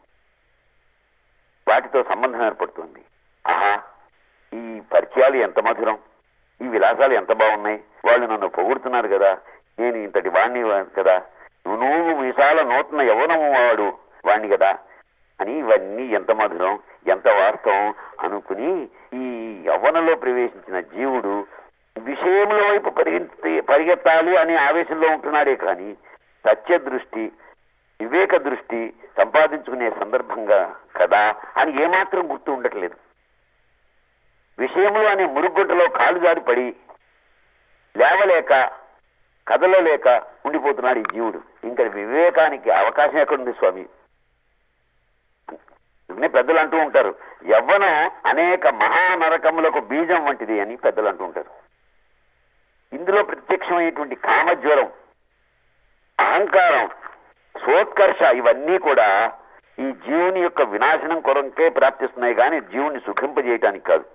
Speaker 1: వాటితో సంబంధం ఏర్పడుతుంది ఆహా ఈ పరిచయాలు ఎంత మధురం ఈ విలాసాలు ఎంత బాగున్నాయి వాళ్ళు నన్ను పొగుడుతున్నారు కదా నేను ఇంతటి వాణ్ణి కదా నువ్వు నువ్వు విశాల నూతన యవనము వాడు వాణ్ణి కదా అని ఇవన్నీ ఎంత మధురం ఎంత వాస్తవం అనుకుని ఈ యవ్వనంలో ప్రవేశించిన జీవుడు విషయముల వైపు పరిగెత్తి పరిగెత్తాలి అనే ఆవేశంలో ఉంటున్నాడే కానీ సత్య దృష్టి వివేక దృష్టి సంపాదించుకునే సందర్భంగా కదా అని ఏమాత్రం గుర్తు ఉండట్లేదు విషయములు అనే మురుగుంటలో కాలు జారి పడి లేవలేక కదలలేక ఉండిపోతున్నాడు ఈ జీవుడు ఇంకా వివేకానికి అవకాశం ఎక్కడుంది స్వామి అందుకనే పెద్దలు అంటూ ఉంటారు యవ్వనం అనేక మహానరకములకు బీజం వంటిది అని పెద్దలు అంటూ ఉంటారు ఇందులో ప్రత్యక్షమైనటువంటి కామజ్వరం అహంకారం సోత్కర్ష ఇవన్నీ కూడా ఈ జీవుని యొక్క వినాశనం కొరకే ప్రాప్తిస్తున్నాయి కానీ జీవుని సుఖింపజేయటానికి కాదు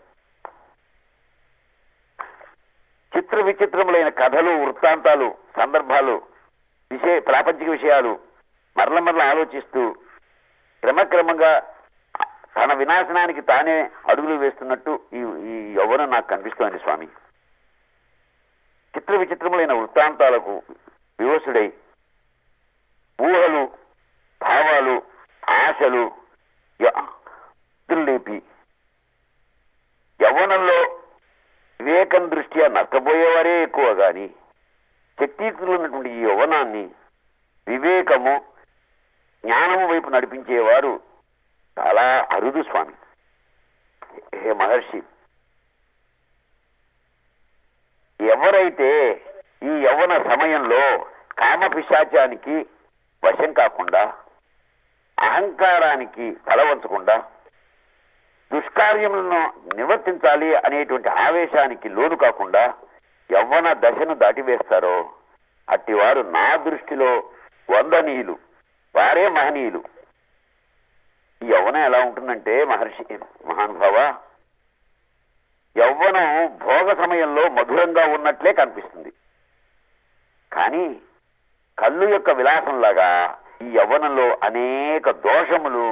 Speaker 1: చిత్ర విచిత్రములైన కథలు వృత్తాంతాలు సందర్భాలు విషయ ప్రాపంచిక విషయాలు మరల మరల ఆలోచిస్తూ క్రమక్రమంగా తన వినాశనానికి తానే అడుగులు వేస్తున్నట్టు ఈ ఈ యవ్వనం నాకు కనిపిస్తోంది స్వామి చిత్ర విచిత్రములైన వృత్తాంతాలకు వివసుడై ఊహలు భావాలు ఆశలు య- లేపి యవ్వనంలో వివేకం దృష్ట్యా నష్టపోయేవారే ఎక్కువ గాని శక్తియుక్తులు ఉన్నటువంటి ఈ యవ్వనాన్ని వివేకము జ్ఞానము వైపు నడిపించేవారు చాలా అరుదు స్వామి హే మహర్షి ఎవరైతే ఈ యవ్వన సమయంలో కామ పిశాచానికి వశం కాకుండా అహంకారానికి తలవంచకుండా దుష్కార్యములను నివర్తించాలి అనేటువంటి ఆవేశానికి లోను కాకుండా యవ్వన దశను దాటివేస్తారో అట్టివారు నా దృష్టిలో వందనీయులు వారే మహనీయులు ఈ యవ్వనం ఎలా ఉంటుందంటే మహర్షి మహానుభావ యవ్వనం భోగ సమయంలో మధురంగా ఉన్నట్లే కనిపిస్తుంది కానీ కళ్ళు యొక్క విలాసంలాగా ఈ యవ్వనంలో అనేక దోషములు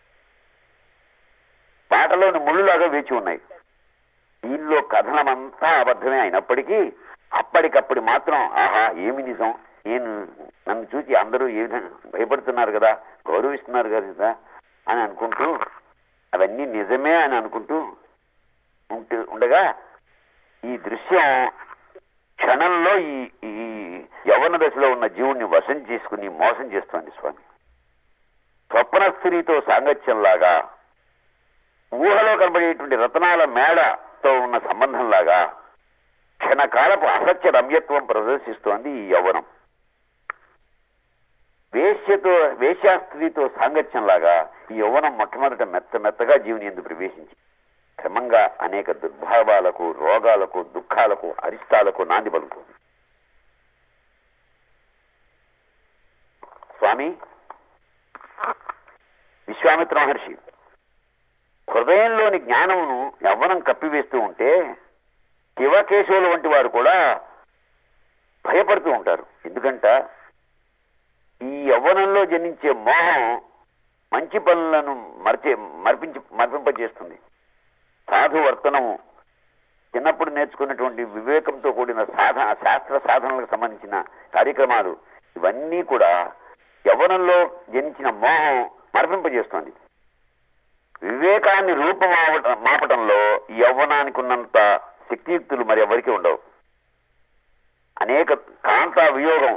Speaker 1: పాటలోని ముళ్ళులాగా వేచి ఉన్నాయి దీనిలో కథనమంతా అబద్ధమే అయినప్పటికీ అప్పటికప్పుడు మాత్రం ఆహా ఏమి నిజం నేను నన్ను చూసి అందరూ ఏ విధంగా భయపడుతున్నారు కదా గౌరవిస్తున్నారు కదా అని అనుకుంటూ అవన్నీ నిజమే అని అనుకుంటూ ఉంటూ ఉండగా ఈ దృశ్యం క్షణంలో ఈ ఈ యవన దశలో ఉన్న జీవుణ్ణి వశం చేసుకుని మోసం చేస్తోంది స్వామి స్వప్న స్త్రీతో సాంగత్యంలాగా ఊహలో కనబడేటువంటి రతనాల మేడతో ఉన్న సంబంధంలాగా క్షణకాలపు అసత్య రమ్యత్వం ప్రదర్శిస్తోంది ఈ యవ్వనం వేశ్యతో వేశ్యాస్త్రీతో సాంగత్యంలాగా ఈ యవ్వనం మొట్టమొదట మెత్త మెత్తగా జీవుని ఎందు ప్రవేశించి క్రమంగా అనేక దుర్భావాలకు రోగాలకు దుఃఖాలకు అరిష్టాలకు నాంది పలుకుతుంది స్వామి విశ్వామిత్ర మహర్షి హృదయంలోని జ్ఞానమును యవ్వనం కప్పివేస్తూ ఉంటే శివకేశవుల వంటి వారు కూడా భయపడుతూ ఉంటారు ఎందుకంట ఈ యవ్వనంలో జనించే మోహం మంచి పనులను మర్చే మర్పించి మర్పింపజేస్తుంది సాధు వర్తనము చిన్నప్పుడు నేర్చుకున్నటువంటి వివేకంతో కూడిన సాధన శాస్త్ర సాధనలకు సంబంధించిన కార్యక్రమాలు ఇవన్నీ కూడా యవ్వనంలో జనించిన మోహం మరపింపజేస్తోంది వివేకాన్ని రూపమావట మాపటంలో ఈ యవ్వనానికి ఉన్నంత శక్తియుక్తులు మరి ఎవరికి ఉండవు అనేక కాంతా వియోగం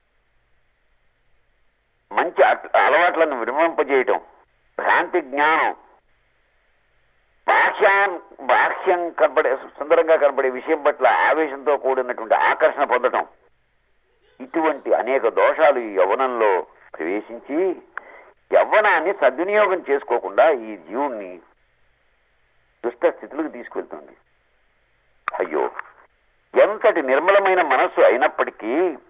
Speaker 1: మంచి అట్- అలవాట్లను విరమింపజేయటం భ్రాంతి జ్ఞానం బాహ్యాన్ బాహ్యం కనబడే సుందరంగా కనబడే విషయం పట్ల ఆవేశంతో కూడినటువంటి ఆకర్షణ పొందటం ఇటువంటి అనేక దోషాలు ఈ యవ్వనంలో ప్రవేశించి యవ్వనాన్ని సద్వినియోగం చేసుకోకుండా ఈ జీవుణ్ణి దుష్ట స్థితులకు తీసుకెళ్తుంది అయ్యో ఎంతటి నిర్మలమైన మనస్సు అయినప్పటికీ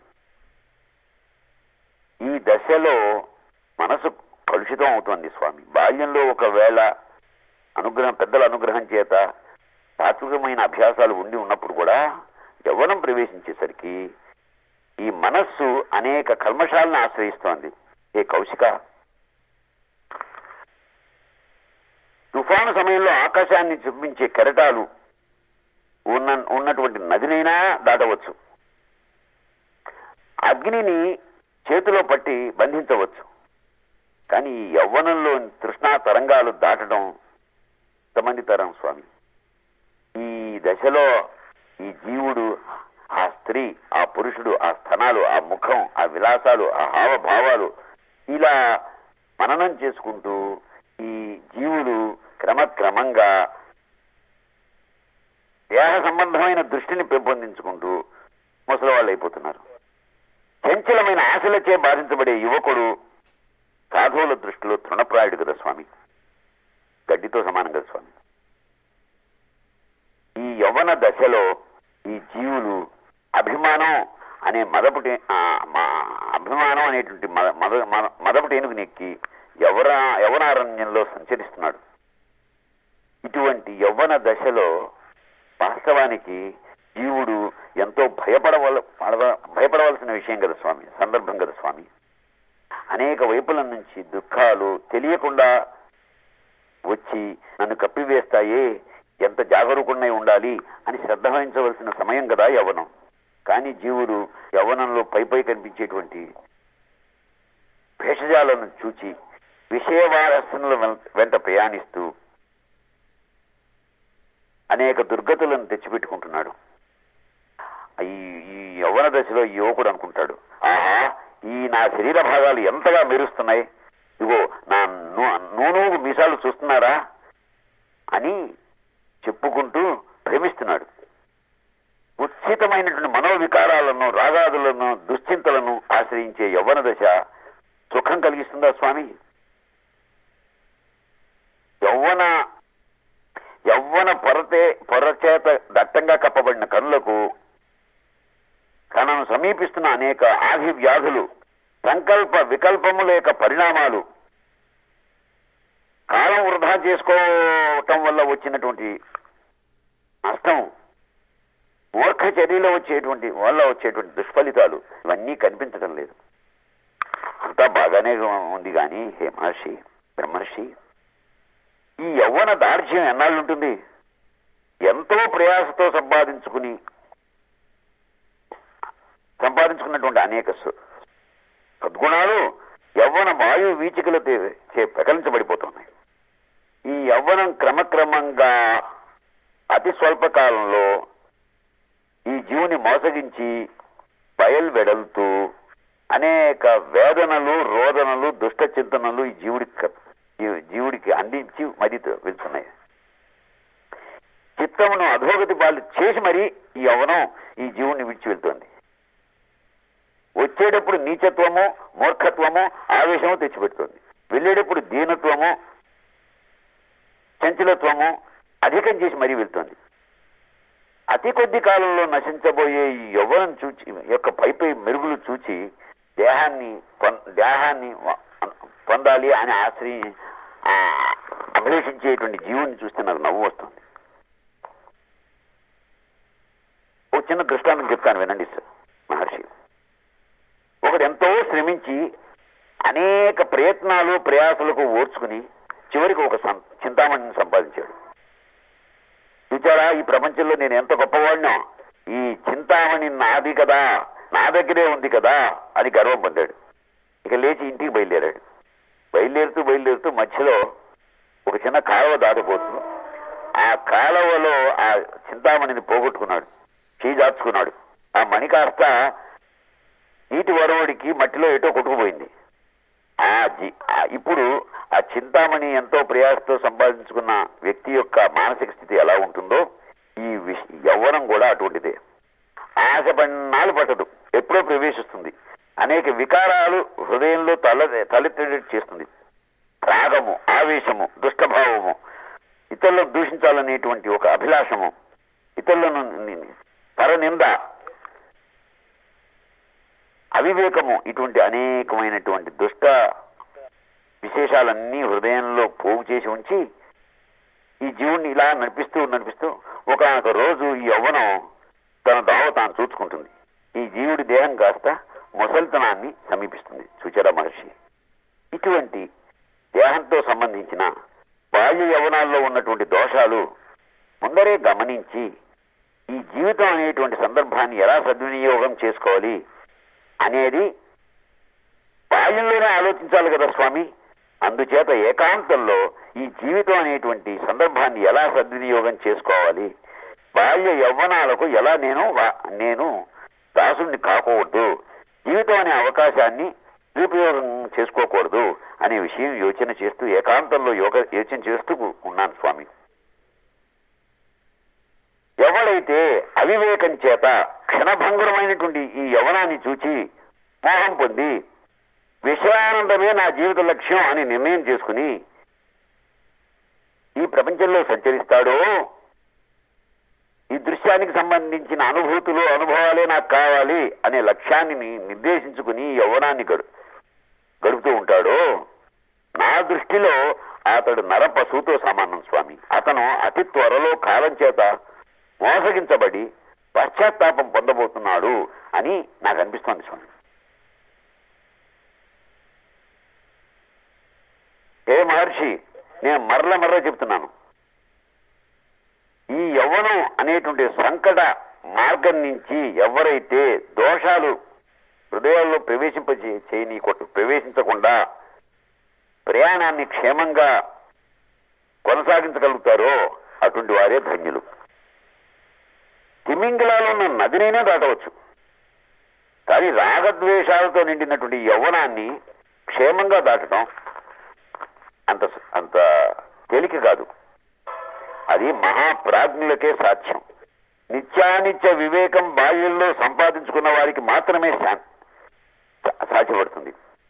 Speaker 1: ఈ దశలో మనసు కలుషితం అవుతోంది స్వామి బాల్యంలో ఒకవేళ అనుగ్రహం పెద్దల అనుగ్రహం చేత సాత్వికమైన అభ్యాసాలు ఉండి ఉన్నప్పుడు కూడా యవ్వనం ప్రవేశించేసరికి ఈ మనస్సు అనేక కల్మషాలను ఆశ్రయిస్తోంది ఏ కౌశిక తుఫాను సమయంలో ఆకాశాన్ని చూపించే కెరటాలు ఉన్న ఉన్నటువంటి నదినైనా దాటవచ్చు అగ్నిని చేతిలో పట్టి బంధించవచ్చు కానీ ఈ యవ్వనంలో తృష్ణా తరంగాలు దాటడం ఎంతమంది తరం స్వామి ఈ దశలో ఈ జీవుడు ఆ స్త్రీ ఆ పురుషుడు ఆ స్థనాలు ఆ ముఖం ఆ విలాసాలు ఆ హావభావాలు ఇలా మననం చేసుకుంటూ ఈ జీవుడు క్రమక్రమంగా దేహ సంబంధమైన దృష్టిని పెంపొందించుకుంటూ ముసలివాళ్ళు అయిపోతున్నారు చంచలమైన ఆశలచే బాధించబడే యువకుడు సాధువుల దృష్టిలో తృణప్రాయుడు కదా స్వామి గడ్డితో సమానం కదా స్వామి ఈ యవ్వన దశలో ఈ జీవులు అభిమానం అనే మదపుటి ఆ, మా- అభిమానం అనేటువంటి మద మద- మద- మదపుటి ఏనుగు నెక్కి యవన యవనారణ్యంలో సంచరిస్తున్నాడు ఇటువంటి యవ్వన దశలో వాస్తవానికి జీవుడు ఎంతో భయపడవల పడవ- భయపడవలసిన విషయం కదా స్వామి సందర్భం కదా స్వామి అనేక వైపుల నుంచి దుఃఖాలు తెలియకుండా వచ్చి నన్ను కప్పివేస్తాయే ఎంత జాగరూకున్నై ఉండాలి అని శ్రద్ధ వహించవలసిన సమయం కదా యవ్వనం కానీ జీవుడు యవ్వనంలో పై పై కనిపించేటువంటి భేషజాలను చూచి విషయవారసనల వెంట ప్రయాణిస్తూ అనేక దుర్గతులను తెచ్చిపెట్టుకుంటున్నాడు ఈ ఈ యవ్వన దశలో ఈ యువకుడు అనుకుంటాడు ఆహా ఈ నా శరీర భాగాలు ఎంతగా మెరుస్తున్నాయి ఇగో నా నూ- నూనూగు మీసాలు చూస్తున్నారా అని చెప్పుకుంటూ భ్రమిస్తున్నాడు ఉచితమైనటువంటి మనోవికారాలను రాగాదులను దుశ్చింతలను ఆశ్రయించే యవ్వన దశ సుఖం కలిగిస్తుందా స్వామి యవ్వన యవ్వన పొరతే పొరచేత దట్టంగా కప్పబడిన కనులకు తనను సమీపిస్తున్న అనేక ఆది వ్యాధులు సంకల్ప వికల్పము లేక పరిణామాలు కాలం వృధా చేసుకోవటం వల్ల వచ్చినటువంటి నష్టం మూర్ఖ చర్యలో వచ్చేటువంటి వల్ల వచ్చేటువంటి దుష్ఫలితాలు ఇవన్నీ కనిపించడం లేదు అంతా బాగానే ఉంది కానీ హే మహర్షి బ్రహ్మర్షి ఈ యవ్వన దార్ఢ్యం ఎన్నాళ్ళు ఉంటుంది ఎంతో ప్రయాసతో సంపాదించుకుని సంపాదించుకున్నటువంటి అనేక సు- సద్గుణాలు యవ్వన వాయు వీచికల చే ప్రకలించబడిపోతున్నాయి ఈ యవ్వనం క్రమక్రమంగా అతి స్వల్ప కాలంలో ఈ జీవుని మోసగించి బయల్వెడలుతూ అనేక వేదనలు రోదనలు దుష్ట చింతనలు ఈ జీవుడికి క- ఈ జీవుడికి అందించి మరీ వెళ్తున్నాయి చిత్తమును అధోగతి పాలు చేసి మరీ ఈ యవ్వనం ఈ జీవుని విడిచి వెళ్తోంది వచ్చేటప్పుడు నీచత్వము మూర్ఖత్వము ఆవేశము తెచ్చిపెడుతుంది వెళ్ళేటప్పుడు దీనత్వము చంచలత్వము అధికం చేసి మరీ వెళ్తోంది అతి కొద్ది కాలంలో నశించబోయే ఈ యవ్వనం చూచి యొక్క పై పై మెరుగులు చూచి దేహాన్ని పొం- దేహాన్ని వ- పొందాలి అని ఆశ్రయి ఆ, అభిలేషించేటువంటి జీవుని చూస్తే నాకు నవ్వు వస్తుంది ఒక చిన్న దృష్టాంతం చెప్తాను వినండి సార్ మహర్షి ఒకడు ఎంతో శ్రమించి అనేక ప్రయత్నాలు ప్రయాసలకు ఓర్చుకుని చివరికి ఒక సం- చింతామణిని సంపాదించాడు చూచారా ఈ ప్రపంచంలో నేను ఎంత గొప్పవాడినో ఈ చింతామణి నాది కదా నా దగ్గరే ఉంది కదా అని గర్వం పొందాడు ఇక లేచి ఇంటికి బయలుదేరాడు బయలుదేరుతూ బయలుదేరుతూ మధ్యలో ఒక చిన్న కాలువ దాటిపోతుంది ఆ కాలువలో ఆ చింతామణిని పోగొట్టుకున్నాడు చేజార్చుకున్నాడు ఆ మణి కాస్త నీటి వరవడికి మట్టిలో ఎటో కొట్టుకుపోయింది ఆ జి ఆ ఇప్పుడు ఆ చింతామణి ఎంతో ప్రయాసతో సంపాదించుకున్న వ్యక్తి యొక్క మానసిక స్థితి ఎలా ఉంటుందో ఈ విష- యవ్వనం కూడా అటువంటిదే ఆశ పన్నాలు పట్టదు ఎప్పుడో ప్రవేశిస్తుంది అనేక వికారాలు హృదయంలో తల తలెత్తేటట్టు చేస్తుంది రాగము ఆవేశము దుష్టభావము ఇతరులను దూషించాలనేటువంటి ఒక అభిలాషము ఇతరులను ని- ని- పరనింద అవివేకము ఇటువంటి అనేకమైనటువంటి దుష్ట విశేషాలన్నీ హృదయంలో పోగు చేసి ఉంచి ఈ జీవుణ్ణి ఇలా నడిపిస్తూ నడిపిస్తూ ఒకనొక రోజు ఈ యవ్వనం తన దావ తాను చూసుకుంటుంది ఈ జీవుడి దేహం కాస్త ముసలితనాన్ని సమీపిస్తుంది చూచారా మహర్షి ఇటువంటి దేహంతో సంబంధించిన బాల్య యవనాల్లో ఉన్నటువంటి దోషాలు ముందరే గమనించి ఈ జీవితం అనేటువంటి సందర్భాన్ని ఎలా సద్వినియోగం చేసుకోవాలి అనేది బాల్యంలోనే ఆలోచించాలి కదా స్వామి అందుచేత ఏకాంతంలో ఈ జీవితం అనేటువంటి సందర్భాన్ని ఎలా సద్వినియోగం చేసుకోవాలి బాల్య యవ్వనాలకు ఎలా నేను వా- నేను దాసుని కాకూడదు జీవితం అనే అవకాశాన్ని దురుపయోగం చేసుకోకూడదు అనే విషయం యోచన చేస్తూ ఏకాంతంలో యోగ యోచన చేస్తూ ఉన్నాను స్వామి ఎవడైతే అవివేకం చేత క్షణభంగురమైనటువంటి ఈ యవనాన్ని చూచి మోహం పొంది విషయానందమే నా జీవిత లక్ష్యం అని నిర్ణయం చేసుకుని ఈ ప్రపంచంలో సంచరిస్తాడో ఈ దృశ్యానికి సంబంధించిన అనుభూతులు అనుభవాలే నాకు కావాలి అనే లక్ష్యాన్ని ని- నిర్దేశించుకుని ఈ యవ్వనాన్ని గడు గడుపుతూ ఉంటాడో నా దృష్టిలో అతడు నర పశువుతో సమానం స్వామి అతను అతి త్వరలో కాలం చేత మోసగించబడి పశ్చాత్తాపం పొందబోతున్నాడు అని నాకు అనిపిస్తోంది స్వామి హే మహర్షి నేను మరల మరల చెప్తున్నాను ఈ యవ్వనం అనేటువంటి సంకట మార్గం నుంచి ఎవరైతే దోషాలు హృదయాల్లో ప్రవేశింప చేయని ప్రవేశించకుండా ప్రయాణాన్ని క్షేమంగా కొనసాగించగలుగుతారో అటువంటి వారే ధన్యులు తిమింగిలాలో ఉన్న నదినైనా దాటవచ్చు కానీ రాగద్వేషాలతో నిండినటువంటి ఈ యవ్వనాన్ని క్షేమంగా దాటడం అంత అంత తేలిక కాదు అది మహాప్రాజ్ఞులకే సాధ్యం నిత్యానిత్య వివేకం బాల్యంలో సంపాదించుకున్న వారికి మాత్రమే శా- సా- సాధ్యపడుతుంది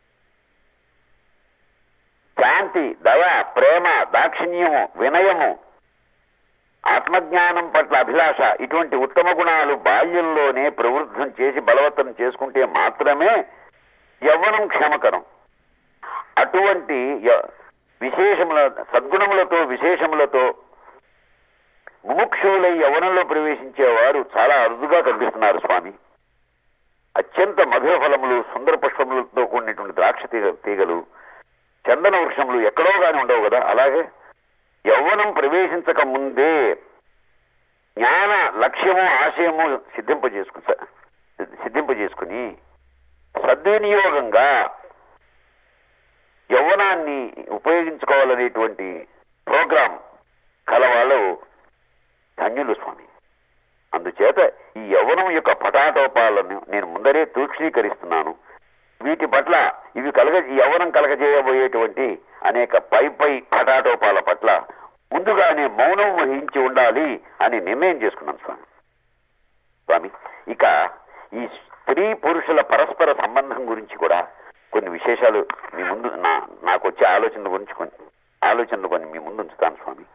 Speaker 1: శాంతి దయ ప్రేమ దాక్షిణ్యము వినయము ఆత్మజ్ఞానం పట్ల అభిలాష ఇటువంటి ఉత్తమ గుణాలు బాల్యంలోనే ప్రవృద్ధం చేసి బలవత్తరం చేసుకుంటే మాత్రమే యవ్వనం క్షేమకరం అటువంటి య- విశేషముల సద్గుణములతో విశేషములతో ముముక్షువులై యవనంలో ప్రవేశించేవారు చాలా అరుదుగా కనిపిస్తున్నారు స్వామి అత్యంత మధుర ఫలములు సుందర పుష్పములతో కూడినటువంటి ద్రాక్ష తీగ తీగలు చందన వృక్షములు ఎక్కడో గాని ఉండవు కదా అలాగే యవ్వనం ప్రవేశించక ముందే జ్ఞాన లక్ష్యము ఆశయము సిద్ధింపజేసుకు సిద్ధింపజేసుకుని సద్వినియోగంగా యవ్వనాన్ని ఉపయోగించుకోవాలనేటువంటి ప్రోగ్రాం కలవాళ్ళు ధన్యులు స్వామి అందుచేత ఈ యవ్వనం యొక్క పటాటోపాలను నేను ముందరే తూక్షీకరిస్తున్నాను వీటి పట్ల ఇవి కలగ ఈ యవ్వనం కలగజేయబోయేటువంటి అనేక పై పై పటాటోపాల పట్ల ముందుగానే మౌనం వహించి ఉండాలి అని నిర్ణయం చేసుకున్నాను స్వామి స్వామి ఇక ఈ స్త్రీ పురుషుల పరస్పర సంబంధం గురించి కూడా కొన్ని విశేషాలు మీ ముందు నా నాకు వచ్చే ఆలోచనల గురించి కొన్ని ఆలోచనలు కొన్ని మీ ముందు ఉంచుతాను స్వామి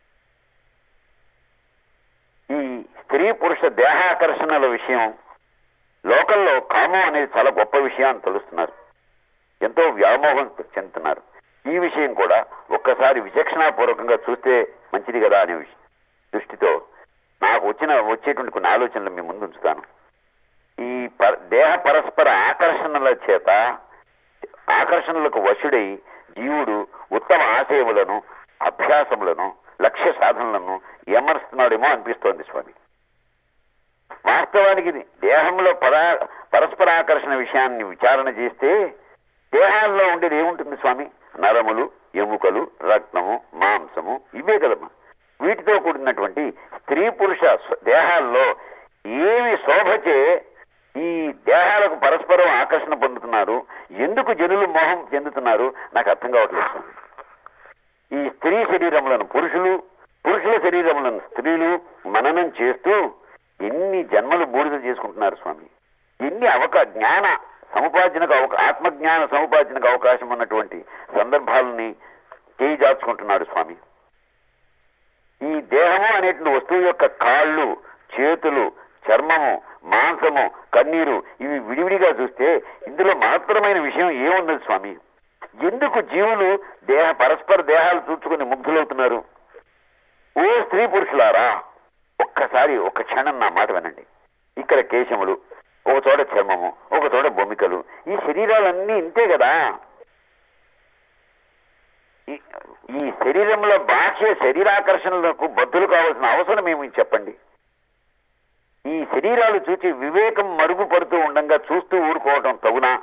Speaker 1: ఈ స్త్రీ పురుష దేహాకర్షణల విషయం లోకల్లో కామం అనేది చాలా గొప్ప విషయం అని తెలుస్తున్నారు ఎంతో వ్యామోహం చెందుతున్నారు ఈ విషయం కూడా ఒక్కసారి విచక్షణాపూర్వకంగా చూస్తే మంచిది కదా అనే విషయం దృష్టితో నాకు వచ్చిన వచ్చేటువంటి కొన్ని ఆలోచనలు మీ ముందు ఉంచుతాను ఈ పర- దేహ పరస్పర ఆకర్షణల చేత ఆకర్షణలకు వశుడై జీవుడు ఉత్తమ ఆశయములను అభ్యాసములను లక్ష్య సాధనలను ఏమరుస్తున్నాడేమో అనిపిస్తోంది స్వామి వాస్తవానికి ఇది దేహంలో పరా పరస్పర ఆకర్షణ విషయాన్ని విచారణ చేస్తే దేహాల్లో ఉండేది ఏముంటుంది స్వామి నరములు ఎముకలు రక్తము మాంసము ఇవే కదమ్మా వీటితో కూడినటువంటి స్త్రీ పురుష స్వ- దేహాల్లో ఏమి శోభచే ఈ దేహాలకు పరస్పరం ఆకర్షణ పొందుతున్నారు ఎందుకు జనులు మోహం చెందుతున్నారు నాకు అర్థం కావట్లేదు స్వామి ఈ స్త్రీ శరీరములను పురుషులు పురుషుల శరీరములను స్త్రీలు మననం చేస్తూ ఎన్ని జన్మలు బూడిద చేసుకుంటున్నారు స్వామి ఎన్ని అవకా జ్ఞాన సముపార్జనకు అవకా ఆత్మజ్ఞాన సముపార్జనకు అవకాశం ఉన్నటువంటి సందర్భాలని చేయి జాచుకుంటున్నాడు స్వామి ఈ దేహము అనేటువంటి వస్తువు యొక్క కాళ్ళు చేతులు చర్మము మాంసము కన్నీరు ఇవి విడివిడిగా చూస్తే ఇందులో మహత్తరమైన విషయం ఏమున్నది స్వామి ఎందుకు జీవులు దేహ పరస్పర దేహాలు చూచుకుని ముగ్ధులవుతున్నారు ఓ స్త్రీ పురుషులారా ఒక్కసారి ఒక్క క్షణం నా మాట వినండి ఇక్కడ కేశములు ఒక చోట చర్మము ఒక చోట బొమ్మికలు ఈ శరీరాలన్నీ ఇంతే కదా ఈ- ఈ శరీరంలో బాహ్య శరీరాకర్షణలకు బద్దులు కావాల్సిన అవసరం ఏమి చెప్పండి ఈ శరీరాలు చూచి వివేకం మరుగుపడుతూ ఉండంగా చూస్తూ ఊరుకోవటం తగునా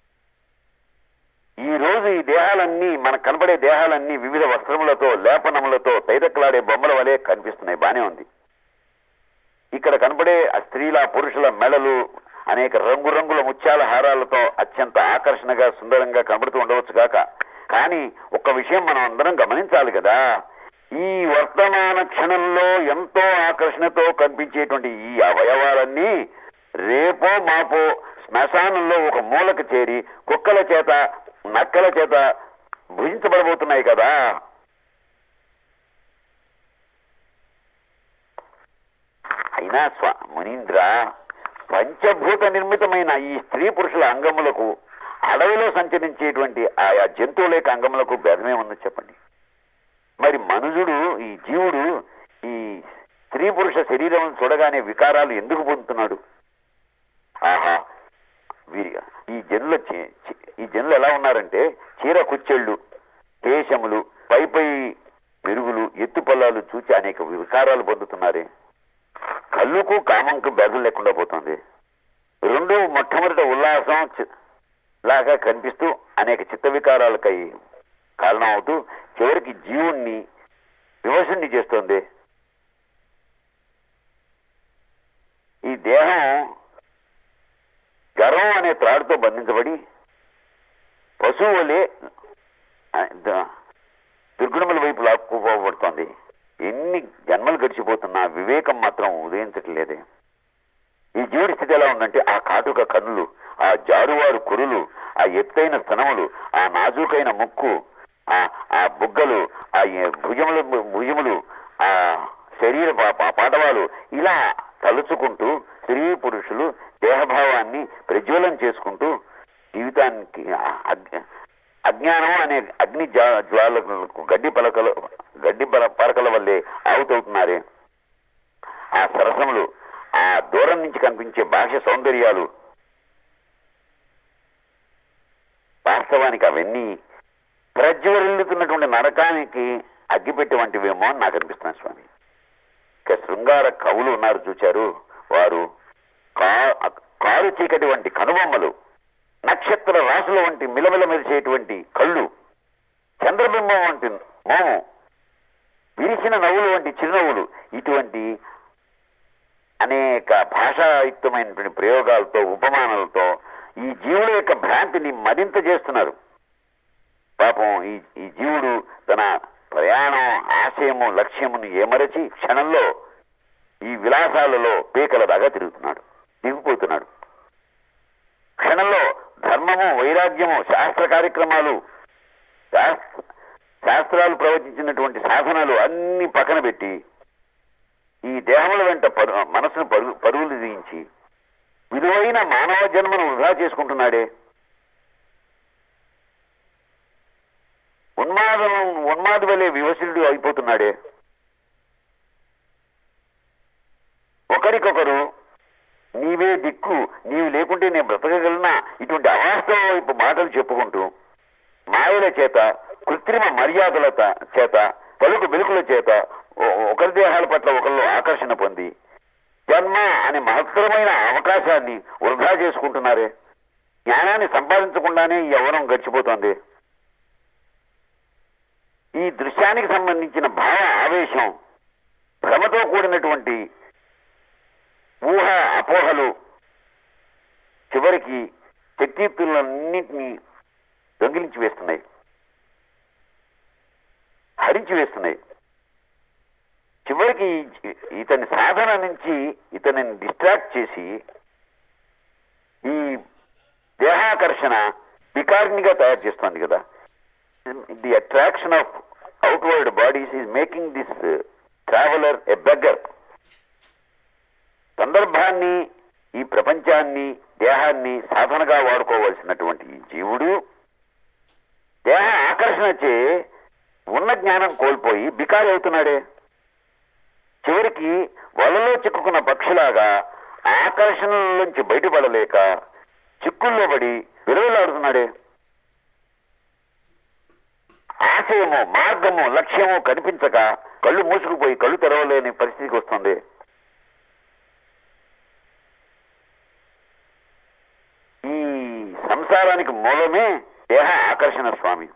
Speaker 1: ఈ రోజు ఈ దేహాలన్నీ మనకు కనబడే దేహాలన్నీ వివిధ వస్త్రములతో లేపనములతో తైదక్కలాడే బొమ్మల వలె కనిపిస్తున్నాయి బానే ఉంది ఇక్కడ కనబడే ఆ స్త్రీల పురుషుల మెడలు అనేక రంగురంగుల ముత్యాల హారాలతో అత్యంత ఆకర్షణగా సుందరంగా కనబడుతూ ఉండవచ్చు గాక కానీ ఒక విషయం మనం అందరం గమనించాలి కదా ఈ వర్తమాన క్షణంలో ఎంతో ఆకర్షణతో కనిపించేటువంటి ఈ అవయవాలన్నీ రేపో మాపో శ్మశానంలో ఒక మూలకు చేరి కుక్కల చేత నక్కల చేత భుజించబడబోతున్నాయి కదా అయినా స్వ మునీంద్ర పంచభూత నిర్మితమైన ఈ స్త్రీ పురుషుల అంగములకు అడవిలో సంచరించేటువంటి ఆయా జంతువుల యొక్క అంగములకు భేదమే ఉందో చెప్పండి మరి మనుజుడు ఈ జీవుడు ఈ స్త్రీ పురుష శరీరం చూడగానే వికారాలు ఎందుకు పొందుతున్నాడు ఆహా వీరి ఈ జనుల చే- చే- ఈ జనులు ఎలా ఉన్నారంటే చీర కుచ్చెళ్ళు కేశములు పై పై మెరుగులు ఎత్తుపల్లాలు చూచి అనేక వికారాలు పొందుతున్నారే కళ్ళుకు కామంకు భేదం లేకుండా పోతుంది రెండు మొట్టమొదట ఉల్లాసం చి- లాగా కనిపిస్తూ అనేక చిత్త వికారాలకై కారణం అవుతూ చివరికి జీవుణ్ణి విమర్శని చేస్తోంది ఈ దేహం గర్వం అనే త్రాడుతో బంధించబడి పశువు వలె ఆ, ద- దుర్గుణముల వైపు లాక్కుపోబడుతోంది ఎన్ని జన్మలు గడిచిపోతున్నా వివేకం మాత్రం ఉదయం ఉదయించట్లేదే ఈ జీవుడి స్థితి ఎలా ఉందంటే ఆ కాటుక కన్నులు ఆ జారువారు కురులు ఆ ఎత్తైన స్తనములు ఆ నాజూకైన ముక్కు ఆ ఆ బుగ్గలు ఆ ఎ- భుజములు భుజములు ఆ శరీర పా- పా- పాటవాలు ఇలా తలుచుకుంటూ స్త్రీ పురుషులు దేహభావాన్ని ప్రజ్వలం చేసుకుంటూ జీవితానికి ఆ అగ్- అజ్ఞానం అనే అగ్ని జ్వా- జ్వాలకు గడ్డి పలకలు గడ్డి పల పలకల వల్లే ఆవుతవుతున్నారే ఆ సరసములు ఆ దూరం నుంచి కనిపించే బాహ్య సౌందర్యాలు వాస్తవానికి అవన్నీ ప్రజ్వరిల్లుతున్నటువంటి నరకానికి అగ్గిపెట్టి వంటివేమో అని నాకు అనిపిస్తున్నాను స్వామి ఇక శృంగార కవులు ఉన్నారు చూచారు వారు కా- కారు చీకటి వంటి కనుబొమ్మలు నక్షత్ర రాశుల వంటి మిలమిల మెరిసేటువంటి కళ్ళు చంద్రబింబం వంటి మోము విరిసిన నవ్వులు వంటి చిరునవ్వులు ఇటువంటి అనేక భాషాయుక్తమైనటువంటి ప్రయోగాలతో ఉపమానాలతో ఈ జీవుల యొక్క భ్రాంతిని మరింత చేస్తున్నారు పాపం ఈ ఈ జీవుడు తన ప్రయాణం ఆశయము లక్ష్యమును ఏమరచి క్షణంలో ఈ విలాసాలలో పీకల దాకా తిరుగుతున్నాడు దిగిపోతున్నాడు క్షణంలో ధర్మము వైరాగ్యము శాస్త్ర కార్యక్రమాలు శాస్త్ర శాస్త్రాలు ప్రవచించినటువంటి సాధనాలు అన్ని పక్కన పెట్టి ఈ దేహముల వెంట పరు మనసును పరుగు పరుగులు తీయించి విలువైన మానవ జన్మను వృధా చేసుకుంటున్నాడే ఉన్మాదం ఉన్మాది వలె వివసుడు అయిపోతున్నాడే ఒకరికొకరు నీవే దిక్కు నీవు లేకుంటే నేను బ్రతకగలనా ఇటువంటి అవాస్తవ వైపు మాటలు చెప్పుకుంటూ మాయల చేత కృత్రిమ మర్యాదల త- చేత పలుకు వెలుకుల చేత ఒ- ఒకరి దేహాల పట్ల ఒకళ్ళు ఆకర్షణ పొంది జన్మ అనే మహత్తరమైన అవకాశాన్ని వృధా చేసుకుంటున్నారే జ్ఞానాన్ని సంపాదించకుండానే ఈ యవ్వనం గడిచిపోతోంది ఈ దృశ్యానికి సంబంధించిన భావ ఆవేశం భ్రమతో కూడినటువంటి ఊహ అపోహలు చివరికి శక్తియుక్తులన్నింటినీ దొంగిలించి వేస్తున్నాయి హరించి వేస్తున్నాయి చివరికి ఈ- ఇతని సాధన నుంచి ఇతనిని డిస్ట్రాక్ట్ చేసి ఈ దేహాకర్షణ వికారినిగా తయారు చేస్తోంది కదా the attraction of outward bodies is making this traveler a beggar సందర్భాన్ని ఈ ప్రపంచాన్ని దేహాన్ని సాధనగా వాడుకోవలసినటువంటి ఈ జీవుడు దేహ ఆకర్షణచే ఉన్న జ్ఞానం కోల్పోయి బికారి అవుతున్నాడే చివరికి వలలో చిక్కుకున్న పక్షిలాగా ఆకర్షణ నుంచి బయటపడలేక చిక్కుల్లో పడి విలువలాడుతున్నాడే ఆశయము మార్గము లక్ష్యము కనిపించక కళ్ళు మూసుకుపోయి కళ్ళు తెరవలేని పరిస్థితికి వస్తుంది ఈ సంసారానికి మూలమే దేహ ఆకర్షణ స్వామి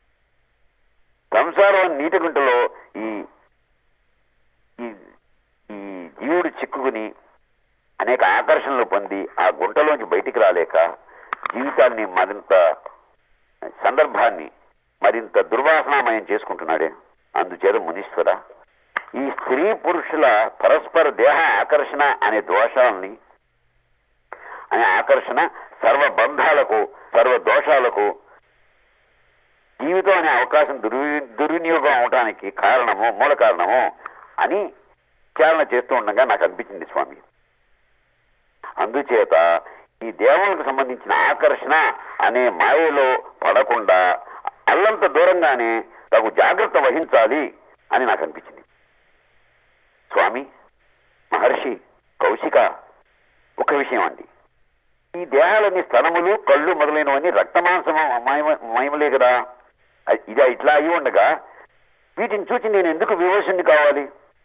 Speaker 1: సంసారం నీటి గుంటలో ఈ ఈ ఈ జీవుడు చిక్కుకుని అనేక ఆకర్షణలు పొంది ఆ గుంటలోంచి బయటికి రాలేక జీవితాన్ని మరింత సందర్భాన్ని మరింత దుర్వాసనామయం చేసుకుంటున్నాడే అందుచేత మునీశ్వర ఈ స్త్రీ పురుషుల పరస్పర దేహ ఆకర్షణ అనే దోషాలని అనే ఆకర్షణ సర్వ బంధాలకు సర్వ దోషాలకు జీవితం అనే అవకాశం దుర్వి దుర్వినియోగం అవటానికి కారణము మూల కారణము అని విచారణ చేస్తూ ఉండగా నాకు అనిపించింది స్వామి అందుచేత ఈ దేవునికి సంబంధించిన ఆకర్షణ అనే మాయలో పడకుండా అల్లంత దూరంగానే తగు జాగ్రత్త వహించాలి అని నాకు అనిపించింది స్వామి మహర్షి కౌశిక ఒక విషయం అండి ఈ దేహాలన్నీ స్థలములు కళ్ళు మొదలైనవన్నీ రక్తమాంసము మయమ- మయములే కదా అ- ఇది ఇట్లా అయి ఉండగా వీటిని చూసి నేను ఎందుకు వివోషుని కావాలి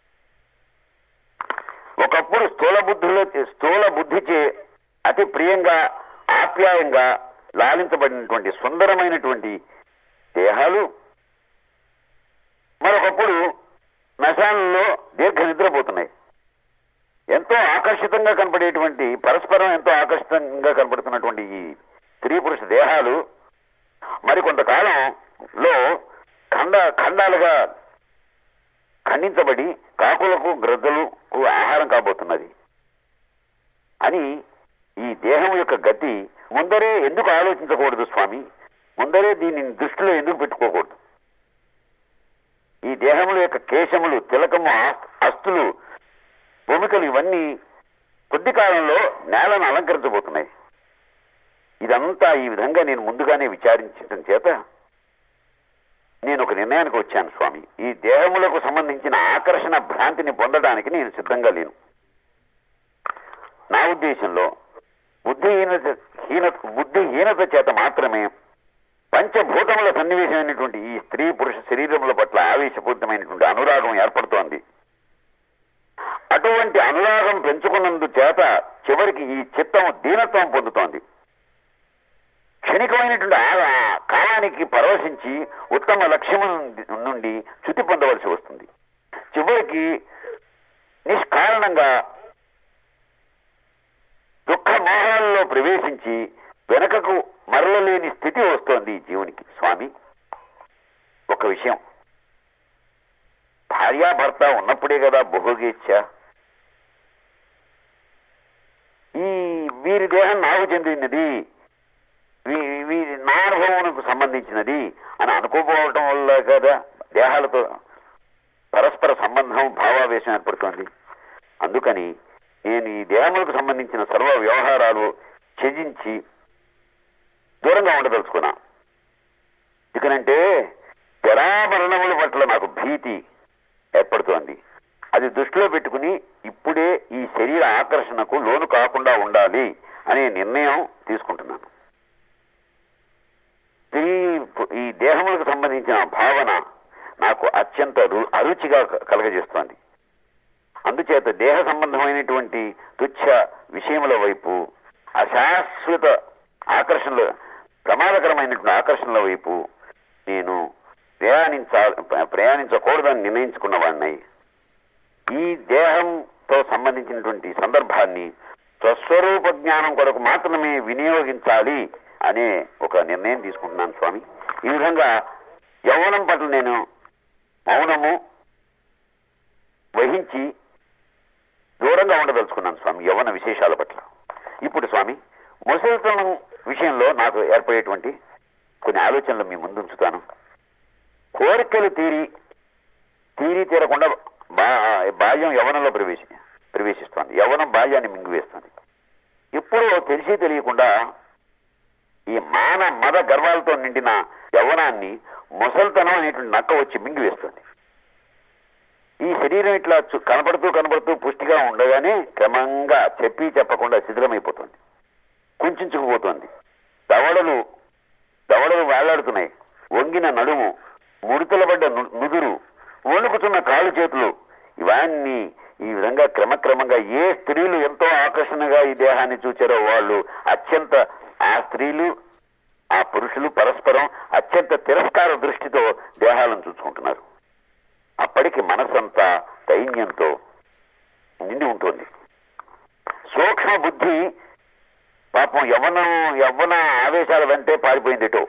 Speaker 1: ఒకప్పుడు స్థూల బుద్ధిలో స్థూల బుద్ధిచే అతి ప్రియంగా ఆప్యాయంగా లాలించబడినటువంటి సుందరమైనటువంటి దేహాలు మరొకప్పుడు నశాలలో దీర్ఘ నిద్రపోతున్నాయి ఎంతో ఆకర్షితంగా కనపడేటువంటి పరస్పరం ఎంతో ఆకర్షితంగా కనపడుతున్నటువంటి ఈ స్త్రీ పురుష దేహాలు మరి కొంతకాలంలో ఖండ ఖండాలుగా ఖండించబడి కాకులకు గ్రద్దలకు ఆహారం కాబోతున్నది అని ఈ దేహం యొక్క గతి ముందరే ఎందుకు ఆలోచించకూడదు స్వామి ముందరే దీనిని దృష్టిలో ఎందుకు పెట్టుకోకూడదు ఈ దేహముల యొక్క కేశములు తిలకము ఆస్- అస్తులు భూమికలు ఇవన్నీ కొద్ది కాలంలో నేలను అలంకరించబోతున్నాయి ఇదంతా ఈ విధంగా నేను ముందుగానే విచారించడం చేత నేను ఒక నిర్ణయానికి వచ్చాను స్వామి ఈ దేహములకు సంబంధించిన ఆకర్షణ భ్రాంతిని పొందడానికి నేను సిద్ధంగా లేను నా ఉద్దేశంలో బుద్ధిహీనత హీనత బుద్ధిహీనత చేత మాత్రమే పంచభూతముల సన్నివేశమైనటువంటి ఈ స్త్రీ పురుష శరీరముల పట్ల ఆవేశపూరితమైనటువంటి అనురాగం ఏర్పడుతోంది అటువంటి అనురాగం పెంచుకున్నందు చేత చివరికి ఈ చిత్తం దీనత్వం పొందుతోంది క్షణికమైనటువంటి ఆ కాలానికి పరవశించి ఉత్తమ లక్ష్యము నుండి- నుండి చ్యుతి పొందవలసి వస్తుంది చివరికి నిష్కారణంగా దుఃఖ మోహాల్లో ప్రవేశించి వెనకకు మరలలేని స్థితి వస్తోంది ఈ జీవునికి స్వామి ఒక విషయం భార్యాభర్త ఉన్నప్పుడే కదా భోగేచ్ఛ ఈ వీరి దేహం నాకు చెందినది వీ- వీరి నా అనుభవమునకు సంబంధించినది అని అనుకోపోవటం వల్ల కదా దేహాలతో పరస్పర సంబంధం భావావేశం ఏర్పడుతోంది అందుకని నేను ఈ దేహములకు సంబంధించిన సర్వ వ్యవహారాలు త్యజించి దూరంగా ఉండదలుచుకున్నా ఎందుకనంటే జరామరణముల పట్ల నాకు భీతి ఏర్పడుతోంది అది దృష్టిలో పెట్టుకుని ఇప్పుడే ఈ శరీర ఆకర్షణకు లోను కాకుండా ఉండాలి అనే నిర్ణయం తీసుకుంటున్నాను స్త్రీ ఈ దేహములకు సంబంధించిన భావన నాకు అత్యంత రు- అరుచిగా క- కలగజేస్తోంది అందుచేత దేహ సంబంధమైనటువంటి తుచ్చ విషయముల వైపు అశాశ్వత ఆకర్షణల ప్రమాదకరమైనటువంటి ఆకర్షణల వైపు నేను ప్రయాణించ ప్రయాణించకూడదని నిర్ణయించుకున్న వాడినై ఈ దేహంతో సంబంధించినటువంటి సందర్భాన్ని స్వస్వరూప జ్ఞానం కొరకు మాత్రమే వినియోగించాలి అనే ఒక నిర్ణయం తీసుకుంటున్నాను స్వామి ఈ విధంగా యవ్వనం పట్ల నేను మౌనము వహించి దూరంగా ఉండదలుచుకున్నాను స్వామి యవ్వన విశేషాల పట్ల ఇప్పుడు స్వామి ముసలితనం విషయంలో నాకు ఏర్పడేటువంటి కొన్ని ఆలోచనలు మీ ముందు ఉంచుతాను కోరికలు తీరి తీరి తీరకుండా బా బాల్యం యవనంలో ప్రవేశి ప్రవేశిస్తోంది యవనం బాల్యాన్ని మింగివేస్తుంది ఎప్పుడో తెలిసి తెలియకుండా ఈ మాన మద గర్వాలతో నిండిన యవనాన్ని ముసల్తనం అనేటువంటి నక్క వచ్చి మింగివేస్తుంది ఈ శరీరం ఇట్లా చు- కనపడుతూ కనపడుతూ పుష్టిగా ఉండగానే క్రమంగా చెప్పి చెప్పకుండా శిథిలమైపోతుంది కుంచుకుపోతుంది దవడలు దవడలు వేలాడుతున్నాయి వంగిన నడుము ముడతలబడ్డ ను- నుదురు వణుకుతున్న కాలు చేతులు ఇవన్నీ ఈ విధంగా క్రమక్రమంగా ఏ స్త్రీలు ఎంతో ఆకర్షణగా ఈ దేహాన్ని చూచారో వాళ్ళు అత్యంత ఆ స్త్రీలు ఆ పురుషులు పరస్పరం అత్యంత తిరస్కార దృష్టితో దేహాలను చూసుకుంటున్నారు అప్పటికి మనసంతా దైన్యంతో నిండి ఉంటుంది సూక్ష్మ బుద్ధి పాపం యవ్వనం యవ్వన ఆవేశాల వెంటే పారిపోయిందిటో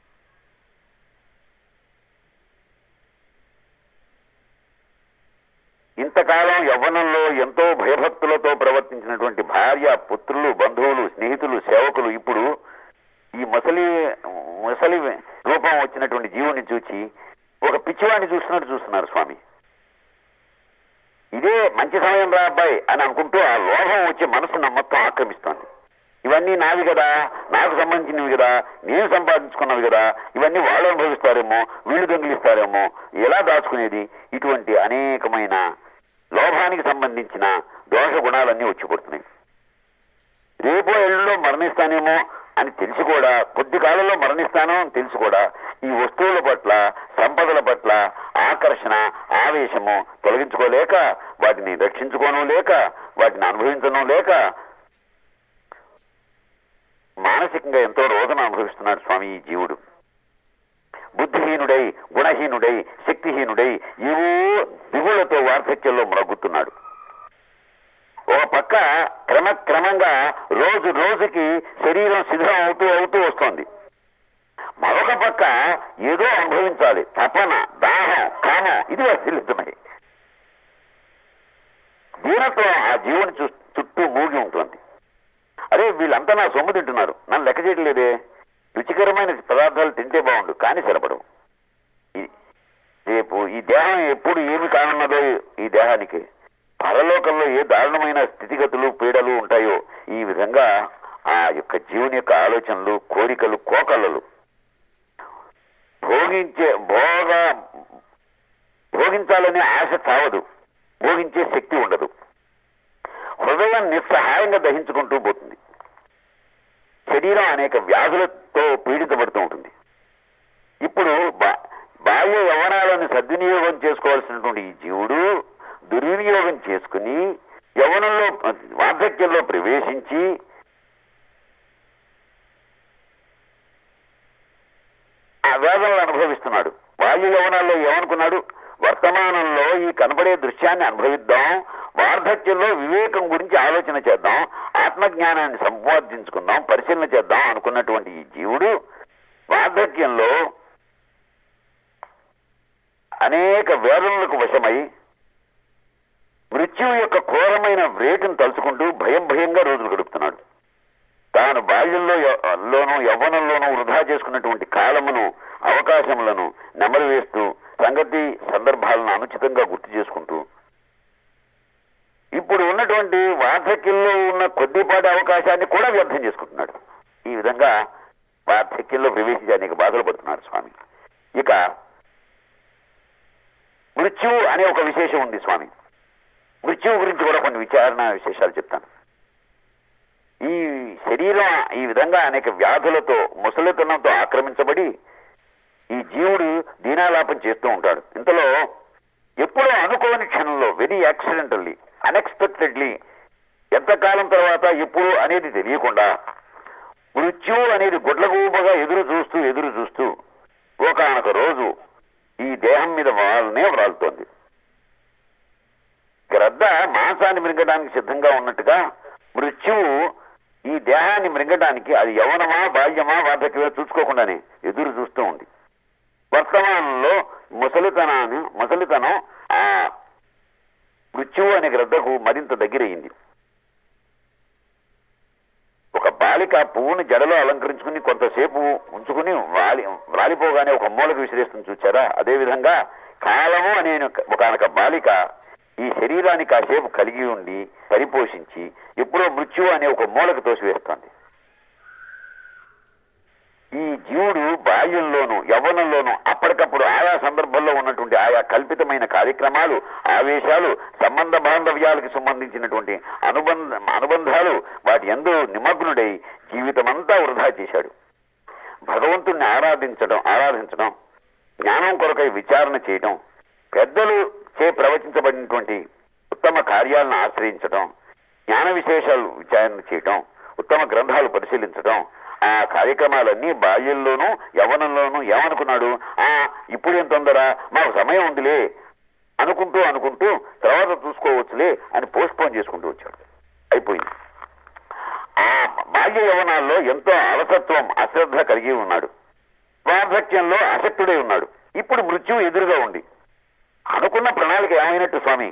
Speaker 1: ఇంతకాలం యవ్వనంలో ఎంతో భయభక్తులతో ప్రవర్తించినటువంటి భార్య పుత్రులు బంధువులు స్నేహితులు సేవకులు ఇప్పుడు ఈ ముసలి ముసలి రూపం వచ్చినటువంటి జీవుని చూచి ఒక పిచ్చివాడిని చూస్తున్నట్టు చూస్తున్నారు స్వామి ఇదే మంచి సమయం రా అబ్బాయి అని అనుకుంటూ ఆ లోభం వచ్చి మనసును మొత్తం ఆక్రమిస్తోంది ఇవన్నీ నావి కదా నాకు సంబంధించినవి కదా నేను సంపాదించుకున్నవి కదా ఇవన్నీ వాళ్ళు అనుభవిస్తారేమో వీళ్ళు దొంగిలిస్తారేమో ఎలా దాచుకునేది ఇటువంటి అనేకమైన లోభానికి సంబంధించిన దోష గుణాలన్నీ వచ్చి పడుతున్నాయి రేపో ఎల్లులో మరణిస్తానేమో అని తెలిసి కూడా కొద్ది కాలంలో మరణిస్తాను అని తెలిసి కూడా ఈ వస్తువుల పట్ల సంపదల పట్ల ఆకర్షణ ఆవేశము తొలగించుకోలేక వాటిని రక్షించుకోవడం లేక వాటిని అనుభవించడం లేక మానసికంగా ఎంతో రోదన అనుభవిస్తున్నాడు స్వామి ఈ జీవుడు బుద్ధిహీనుడై గుణహీనుడై శక్తిహీనుడై ఏవో దిగులతో వార్ధక్యంలో మ్రగ్గుతున్నాడు ఒక పక్క క్రమక్రమంగా రోజు రోజుకి శరీరం శిథిలం అవుతూ అవుతూ వస్తోంది మరొక పక్క ఏదో అనుభవించాలి తపన దాహం కామం ఇది వర్తిల్లుతున్నాయి దీనత్వం ఆ జీవుని చూ చుట్టూ మూగి ఉంటుంది అరే వీళ్ళంతా నా సొమ్ము తింటున్నారు నన్ను లెక్క చేయట్లేదే రుచికరమైన పదార్థాలు తింటే బాగుండు కానీ సరిపడవు ఈ- రేపు ఈ దేహం ఎప్పుడు ఏమి కానున్నదో ఈ దేహానికి పరలోకంలో ఏ దారుణమైన స్థితిగతులు పీడలు ఉంటాయో ఈ విధంగా ఆ యొక్క జీవుని యొక్క ఆలోచనలు కోరికలు కోకలలు భోగించే భోగ భోగించాలనే ఆశ చావదు భోగించే శక్తి ఉండదు హృదయం నిస్సహాయంగా దహించుకుంటూ పోతుంది శరీరం అనేక వ్యాధులతో పీడితపడుతూ ఉంటుంది ఇప్పుడు బా- బాహ్య యవనాలను సద్వినియోగం చేసుకోవాల్సినటువంటి ఈ జీవుడు దుర్వినియోగం చేసుకుని యవనంలో వార్ధక్యంలో ప్రవేశించి ఆ వేదనలు అనుభవిస్తున్నాడు బాల్య యవనాల్లో ఏమనుకున్నాడు వర్తమానంలో ఈ కనబడే దృశ్యాన్ని అనుభవిద్దాం వార్ధక్యంలో వివేకం గురించి ఆలోచన చేద్దాం ఆత్మజ్ఞానాన్ని సంపాదించుకుందాం పరిశీలన చేద్దాం అనుకున్నటువంటి ఈ జీవుడు వార్ధక్యంలో అనేక వేదనలకు వశమై మృత్యువు యొక్క ఘోరమైన వేటును తలుచుకుంటూ భయం భయంగా రోజులు గడుపుతున్నాడు తాను బాల్యంలో య- లోనూ యవ్వనంలోనూ వృధా చేసుకున్నటువంటి కాలమును అవకాశములను నెమరు వేస్తూ సంగతి సందర్భాలను అనుచితంగా గుర్తు చేసుకుంటూ ఇప్పుడు ఉన్నటువంటి వార్ధక్యంలో ఉన్న కొద్దిపాటి అవకాశాన్ని కూడా వ్యర్థం చేసుకుంటున్నాడు ఈ విధంగా వార్ధక్యంలో ప్రవేశించి అనేక బాధలు పడుతున్నారు స్వామి ఇక మృత్యువు అనే ఒక విశేషం ఉంది స్వామి మృత్యువు గురించి కూడా కొన్ని విచారణ విశేషాలు చెప్తాను ఈ శరీరం ఈ విధంగా అనేక వ్యాధులతో ముసలితనంతో ఆక్రమించబడి ఈ జీవుడు దీనాలాపం చేస్తూ ఉంటాడు ఇంతలో ఎప్పుడో అనుకోని క్షణంలో వెరీ యాక్సిడెంటల్లీ అన్ఎక్స్పెక్టెడ్లీ ఎంతకాలం తర్వాత ఎప్పుడు అనేది తెలియకుండా మృత్యువు అనేది గుడ్లగూబగా ఎదురు చూస్తూ ఎదురు చూస్తూ ఒకనొక రోజు ఈ దేహం మీద వాళ్ళనే వ్రాలుతోంది గ్రద్ద మాంసాన్ని మృంగడానికి సిద్ధంగా ఉన్నట్టుగా మృత్యువు ఈ దేహాన్ని మృంగడానికి అది యవనమా బాల్యమా వార్ధక్యమా చూసుకోకుండానే ఎదురు చూస్తూ ఉంది వర్తమానంలో ముసలితనాన్ని ముసలితనం ఆ మృత్యువు అనే గ్రద్దకు మరింత దగ్గరయ్యింది ఒక బాలిక పువ్వుని జడలో అలంకరించుకుని కొంతసేపు ఉంచుకుని వాలి రాలిపోగానే ఒక మూలకు విసిరేస్తుంది చూచారా అదే విధంగా కాలము అనే ఒకనొక బాలిక ఈ శరీరాన్ని కాసేపు కలిగి ఉండి పరిపోషించి ఎప్పుడో మృత్యువు అనే ఒక మూలకు తోసివేస్తోంది ఈ జీవుడు బాల్యంలోను యవ్వనంలోను అప్పటికప్పుడు ఆయా సందర్భంలో ఉన్నటువంటి ఆయా కల్పితమైన కార్యక్రమాలు ఆవేశాలు సంబంధ బాంధవ్యాలకు సంబంధించినటువంటి అనుబంధ అనుబంధాలు వాటి ఎందు నిమగ్నుడై జీవితమంతా వృధా చేశాడు భగవంతుణ్ణి ఆరాధించడం ఆరాధించడం జ్ఞానం కొరకై విచారణ చేయడం పెద్దలు చే ప్రవచించబడినటువంటి ఉత్తమ కార్యాలను ఆశ్రయించడం జ్ఞాన విశేషాలు విచారణ చేయడం ఉత్తమ గ్రంథాలు పరిశీలించడం ఆ కార్యక్రమాలన్నీ బాల్యంలోనూ యవనంలోనూ ఏమనుకున్నాడు ఆ ఇప్పుడు ఏం తొందర మాకు సమయం ఉందిలే అనుకుంటూ అనుకుంటూ తర్వాత చూసుకోవచ్చులే అని పోస్ట్ పోన్ చేసుకుంటూ వచ్చాడు అయిపోయింది ఆ బాల్య యవనాల్లో ఎంతో అలసత్వం అశ్రద్ధ కలిగి ఉన్నాడు వార్ధక్యంలో అసక్తుడై ఉన్నాడు ఇప్పుడు మృత్యువు ఎదురుగా ఉంది అనుకున్న ప్రణాళిక ఏమైనట్టు స్వామి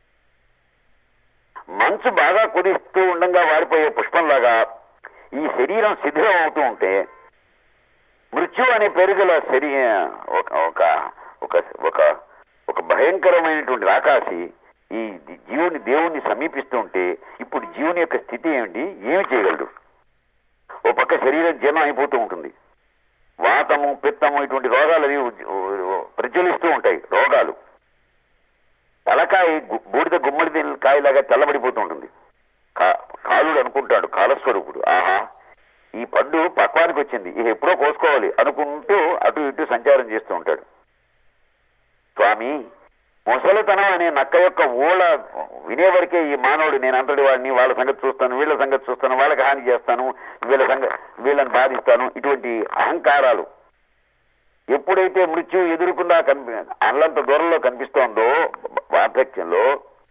Speaker 1: మంచు బాగా కుదిస్తూ ఉండంగా వాడిపోయే పుష్పంలాగా ఈ శరీరం శిథిలం అవుతూ ఉంటే మృత్యు అనే పేరు గల శరీ ఒక ఒక ఒక ఒక ఒక భయంకరమైనటువంటి రాకాసి ఈ జీవుని దేవుణ్ణి సమీపిస్తూ ఉంటే ఇప్పుడు జీవుని యొక్క స్థితి ఏమిటి ఏమి చేయగలడు ఓ పక్క శరీరం జీర్ణం అయిపోతూ ఉంటుంది వాతము పిత్తము ఇటువంటి రోగాలు అవి ఉ- ఉ- ప్రజ్వలిస్తూ ఉంటాయి రోగాలు తలకాయ గు- బూడిద గుమ్మడి కాయలాగా తెల్లబడిపోతూ ఉంటుంది కా- కాలుడు అనుకుంటాడు కాలస్వరూపుడు ఆహా ఈ పండు పక్వానికి వచ్చింది ఇది ఎప్పుడో కోసుకోవాలి అనుకుంటూ అటు ఇటు సంచారం చేస్తూ ఉంటాడు స్వామి ముసలితనం అనే నక్క యొక్క ఊళ్ళ వినేవరకే ఈ మానవుడు నేను అంతటి వాడిని వాళ్ళ సంగతి చూస్తాను వీళ్ళ సంగతి చూస్తాను వాళ్ళకి హాని చేస్తాను వీళ్ళ సంగతి వీళ్ళని బాధిస్తాను ఇటువంటి అహంకారాలు ఎప్పుడైతే మృత్యు ఎదురుకుండా కనిపి అల్లంత దూరంలో కనిపిస్తోందో వార్ధక్యంలో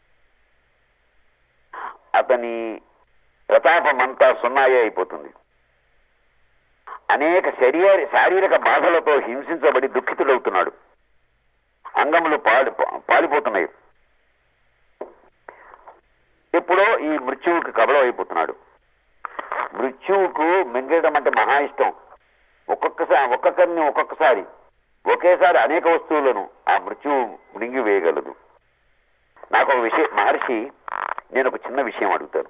Speaker 1: అతని ప్రతాపమంతా సున్నాయే అయిపోతుంది అనేక శరీర శారీరక బాధలతో హింసించబడి దుఃఖితుడవుతున్నాడు అంగములు పాడి పాలిపోతున్నాయి ఎప్పుడో ఈ మృత్యువుకి కబలం అయిపోతున్నాడు మృత్యువుకు మింగేయడం అంటే మహా ఇష్టం ఒక్కొక్కసారి ఒక్కొక్కరిని ఒక్కొక్కసారి ఒకేసారి అనేక వస్తువులను ఆ మృత్యువు మింగి వేయగలదు నాకు ఒక విషయం మహర్షి నేను ఒక చిన్న విషయం అడుగుతాను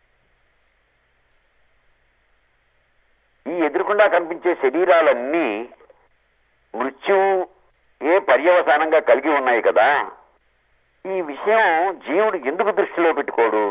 Speaker 1: ఈ ఎదురుకుండా కనిపించే శరీరాలన్నీ మృత్యువు ఏ పర్యవసానంగా కలిగి ఉన్నాయి కదా ఈ విషయం జీవుడు ఎందుకు దృష్టిలో పెట్టుకోడు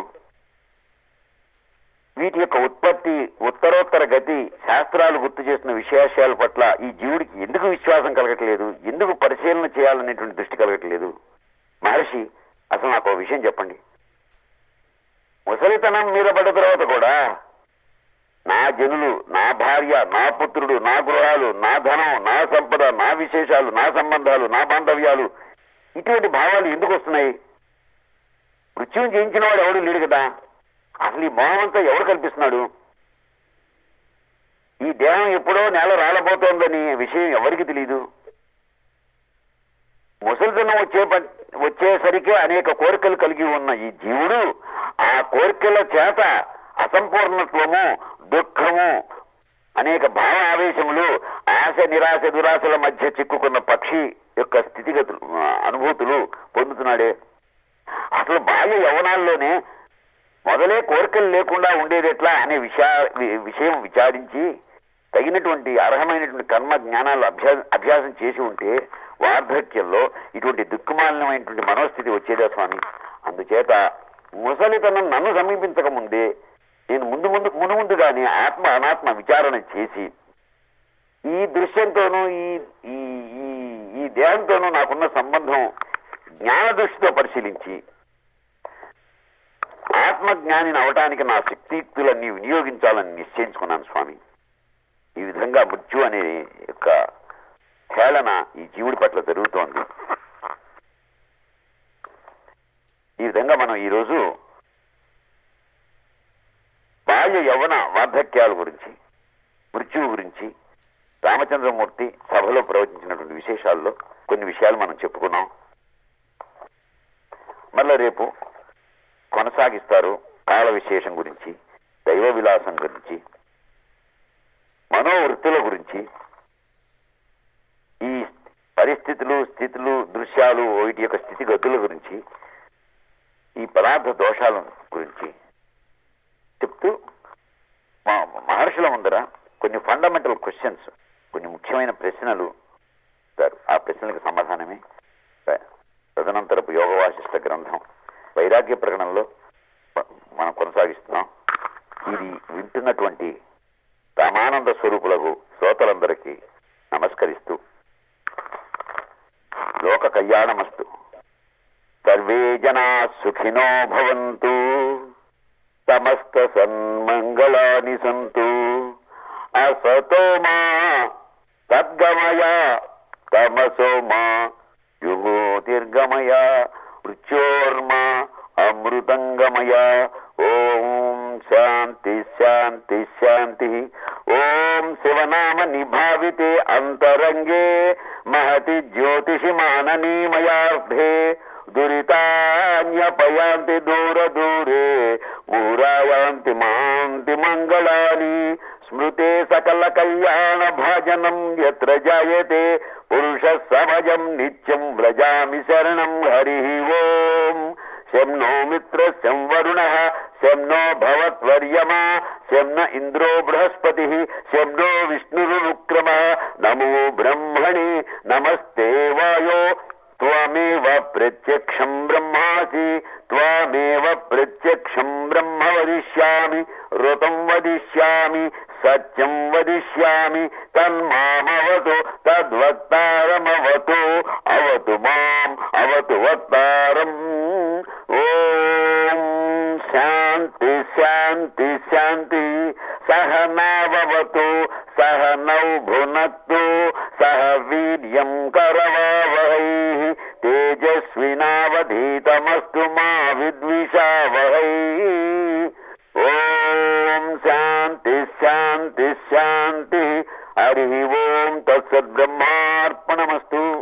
Speaker 1: వీటి యొక్క ఉత్పత్తి ఉత్తరోత్తర గతి శాస్త్రాలు గుర్తు చేసిన విశేషాల పట్ల ఈ జీవుడికి ఎందుకు విశ్వాసం కలగట్లేదు ఎందుకు పరిశీలన చేయాలనేటువంటి దృష్టి కలగట్లేదు మహర్షి అసలు నాకు ఒక విషయం చెప్పండి ముసలితనం మీద పడ్డ తర్వాత కూడా నా జనులు నా భార్య నా పుత్రుడు నా గృహాలు నా ధనం నా సంపద నా విశేషాలు నా సంబంధాలు నా బాంధవ్యాలు ఇటువంటి భావాలు ఎందుకు వస్తున్నాయి మృత్యుం జయించిన వాడు ఎవడు లేడు కదా అసలు ఈ మోహం అంతా ఎవడు కల్పిస్తున్నాడు ఈ దేహం ఎప్పుడో నేల రాలబోతోందని విషయం ఎవరికి తెలియదు ముసలితనం వచ్చే ప- వచ్చేసరికి అనేక కోరికలు కలిగి ఉన్న ఈ జీవుడు ఆ కోరికల చేత అసంపూర్ణత్వము దుఃఖము అనేక భావ ఆవేశములు ఆశ నిరాశ దురాశల మధ్య చిక్కుకున్న పక్షి యొక్క స్థితిగతులు ఆ, అనుభూతులు పొందుతున్నాడే అసలు బాల్య యవనాల్లోనే మొదలే కోరికలు లేకుండా ఉండేది ఎట్లా అనే విషా వి- విషయం విచారించి తగినటువంటి అర్హమైనటువంటి కర్మ జ్ఞానాలు అభ్యా అభ్యాసం చేసి ఉంటే వార్ధక్యంలో ఇటువంటి దుఃఖమాలినమైనటువంటి మనోస్థితి వచ్చేదా స్వామి అందుచేత ముసలితనం నన్ను సమీపించక ముందే నేను ముందు ముందు మును ముందుగానే ఆత్మ అనాత్మ విచారణ చేసి ఈ దృశ్యంతోనూ ఈ ఈ ఈ- ఈ దేహంతోనూ నాకున్న సంబంధం జ్ఞాన దృష్టితో పరిశీలించి ఆత్మజ్ఞానిని అవటానికి నా శక్తియుక్తులన్నీ వినియోగించాలని నిశ్చయించుకున్నాను స్వామి ఈ విధంగా మృత్యు అనే యొక్క హేళన ఈ జీవుడి పట్ల జరుగుతోంది ఈ విధంగా మనం ఈరోజు బాల్య యవ్వన వార్ధక్యాల గురించి మృత్యువు గురించి రామచంద్రమూర్తి సభలో ప్రవచించినటువంటి విశేషాల్లో కొన్ని విషయాలు మనం చెప్పుకున్నాం మళ్ళా రేపు కొనసాగిస్తారు కాల విశేషం గురించి దైవ విలాసం గురించి మనోవృత్తుల గురించి ఈ పరిస్థితులు స్థితులు దృశ్యాలు వీటి యొక్క స్థితిగతుల గురించి ఈ పదార్థ దోషాల గురించి చెప్తూ మా మహర్షుల ముందర కొన్ని ఫండమెంటల్ క్వశ్చన్స్ కొన్ని ముఖ్యమైన ప్రశ్నలు ఇస్తారు. ఆ ప్రశ్నలకు సమాధానమే తదనంతరపు యోగ వాసిష్ట గ్రంథం వైరాగ్య ప్రకటనలో మ- మనం కొనసాగిస్తున్నాం ఇది వింటున్నటువంటి రామానంద స్వరూపులకు శ్రోతలందరికీ నమస్కరిస్తూ లోక కళ్యాణమస్తు సర్వే జనా సుఖినో భవంతు సమస్త సన్మంగళాని సంతు అసతో మా సద్గమయ తమసో మా యుగోతిర్గమయ మృత్యోర్మా అమృతంగమయ ఓం శాంతి శాంతి శాంతి ఓం శివనామ నిభావితే అంతరంగే మహతి జ్యోతిషి మాననీమయార్థే దురితాన్యపయాంతి దూర దూరే మూరాయాంతి మాంతి మంగళాని స్మృతే సకల కళ్యాణ భాజనం ఎత్ర జాయతే పురుష సమజం నిత్యం వ్రజామి శరణం హరి ఓం శం నో మిత్ర శం వరుణ శం నో భవత్వర్యమా శం న ఇంద్రో బృహస్పతి శం నో విష్ణురుక్రమ నమో బ్రహ్మణి నమస్తే వాయో త్వమేవ ప్రత్యక్షం బ్రహ్మాసి త్వమేవ ప్రత్యక్షం బ్రహ్మ వదిష్యామి ఋతం వదిష్యామి సత్యం వదిష్యామి తన్మామవతు తద్వక్తారమవతు అవతు మాం అవతు వక్తారం ఓం శాంతి శాంతి శాంతి సహనావతు సహనౌ భునక్తు సహ వీర్యం కరవావహై తేజస్వినావధీతమస్తు మా విద్విషావహై ఓం శాంతి శాంతి శాంతి హరి ఓం తత్సద్బ్రహ్మార్పణమస్తు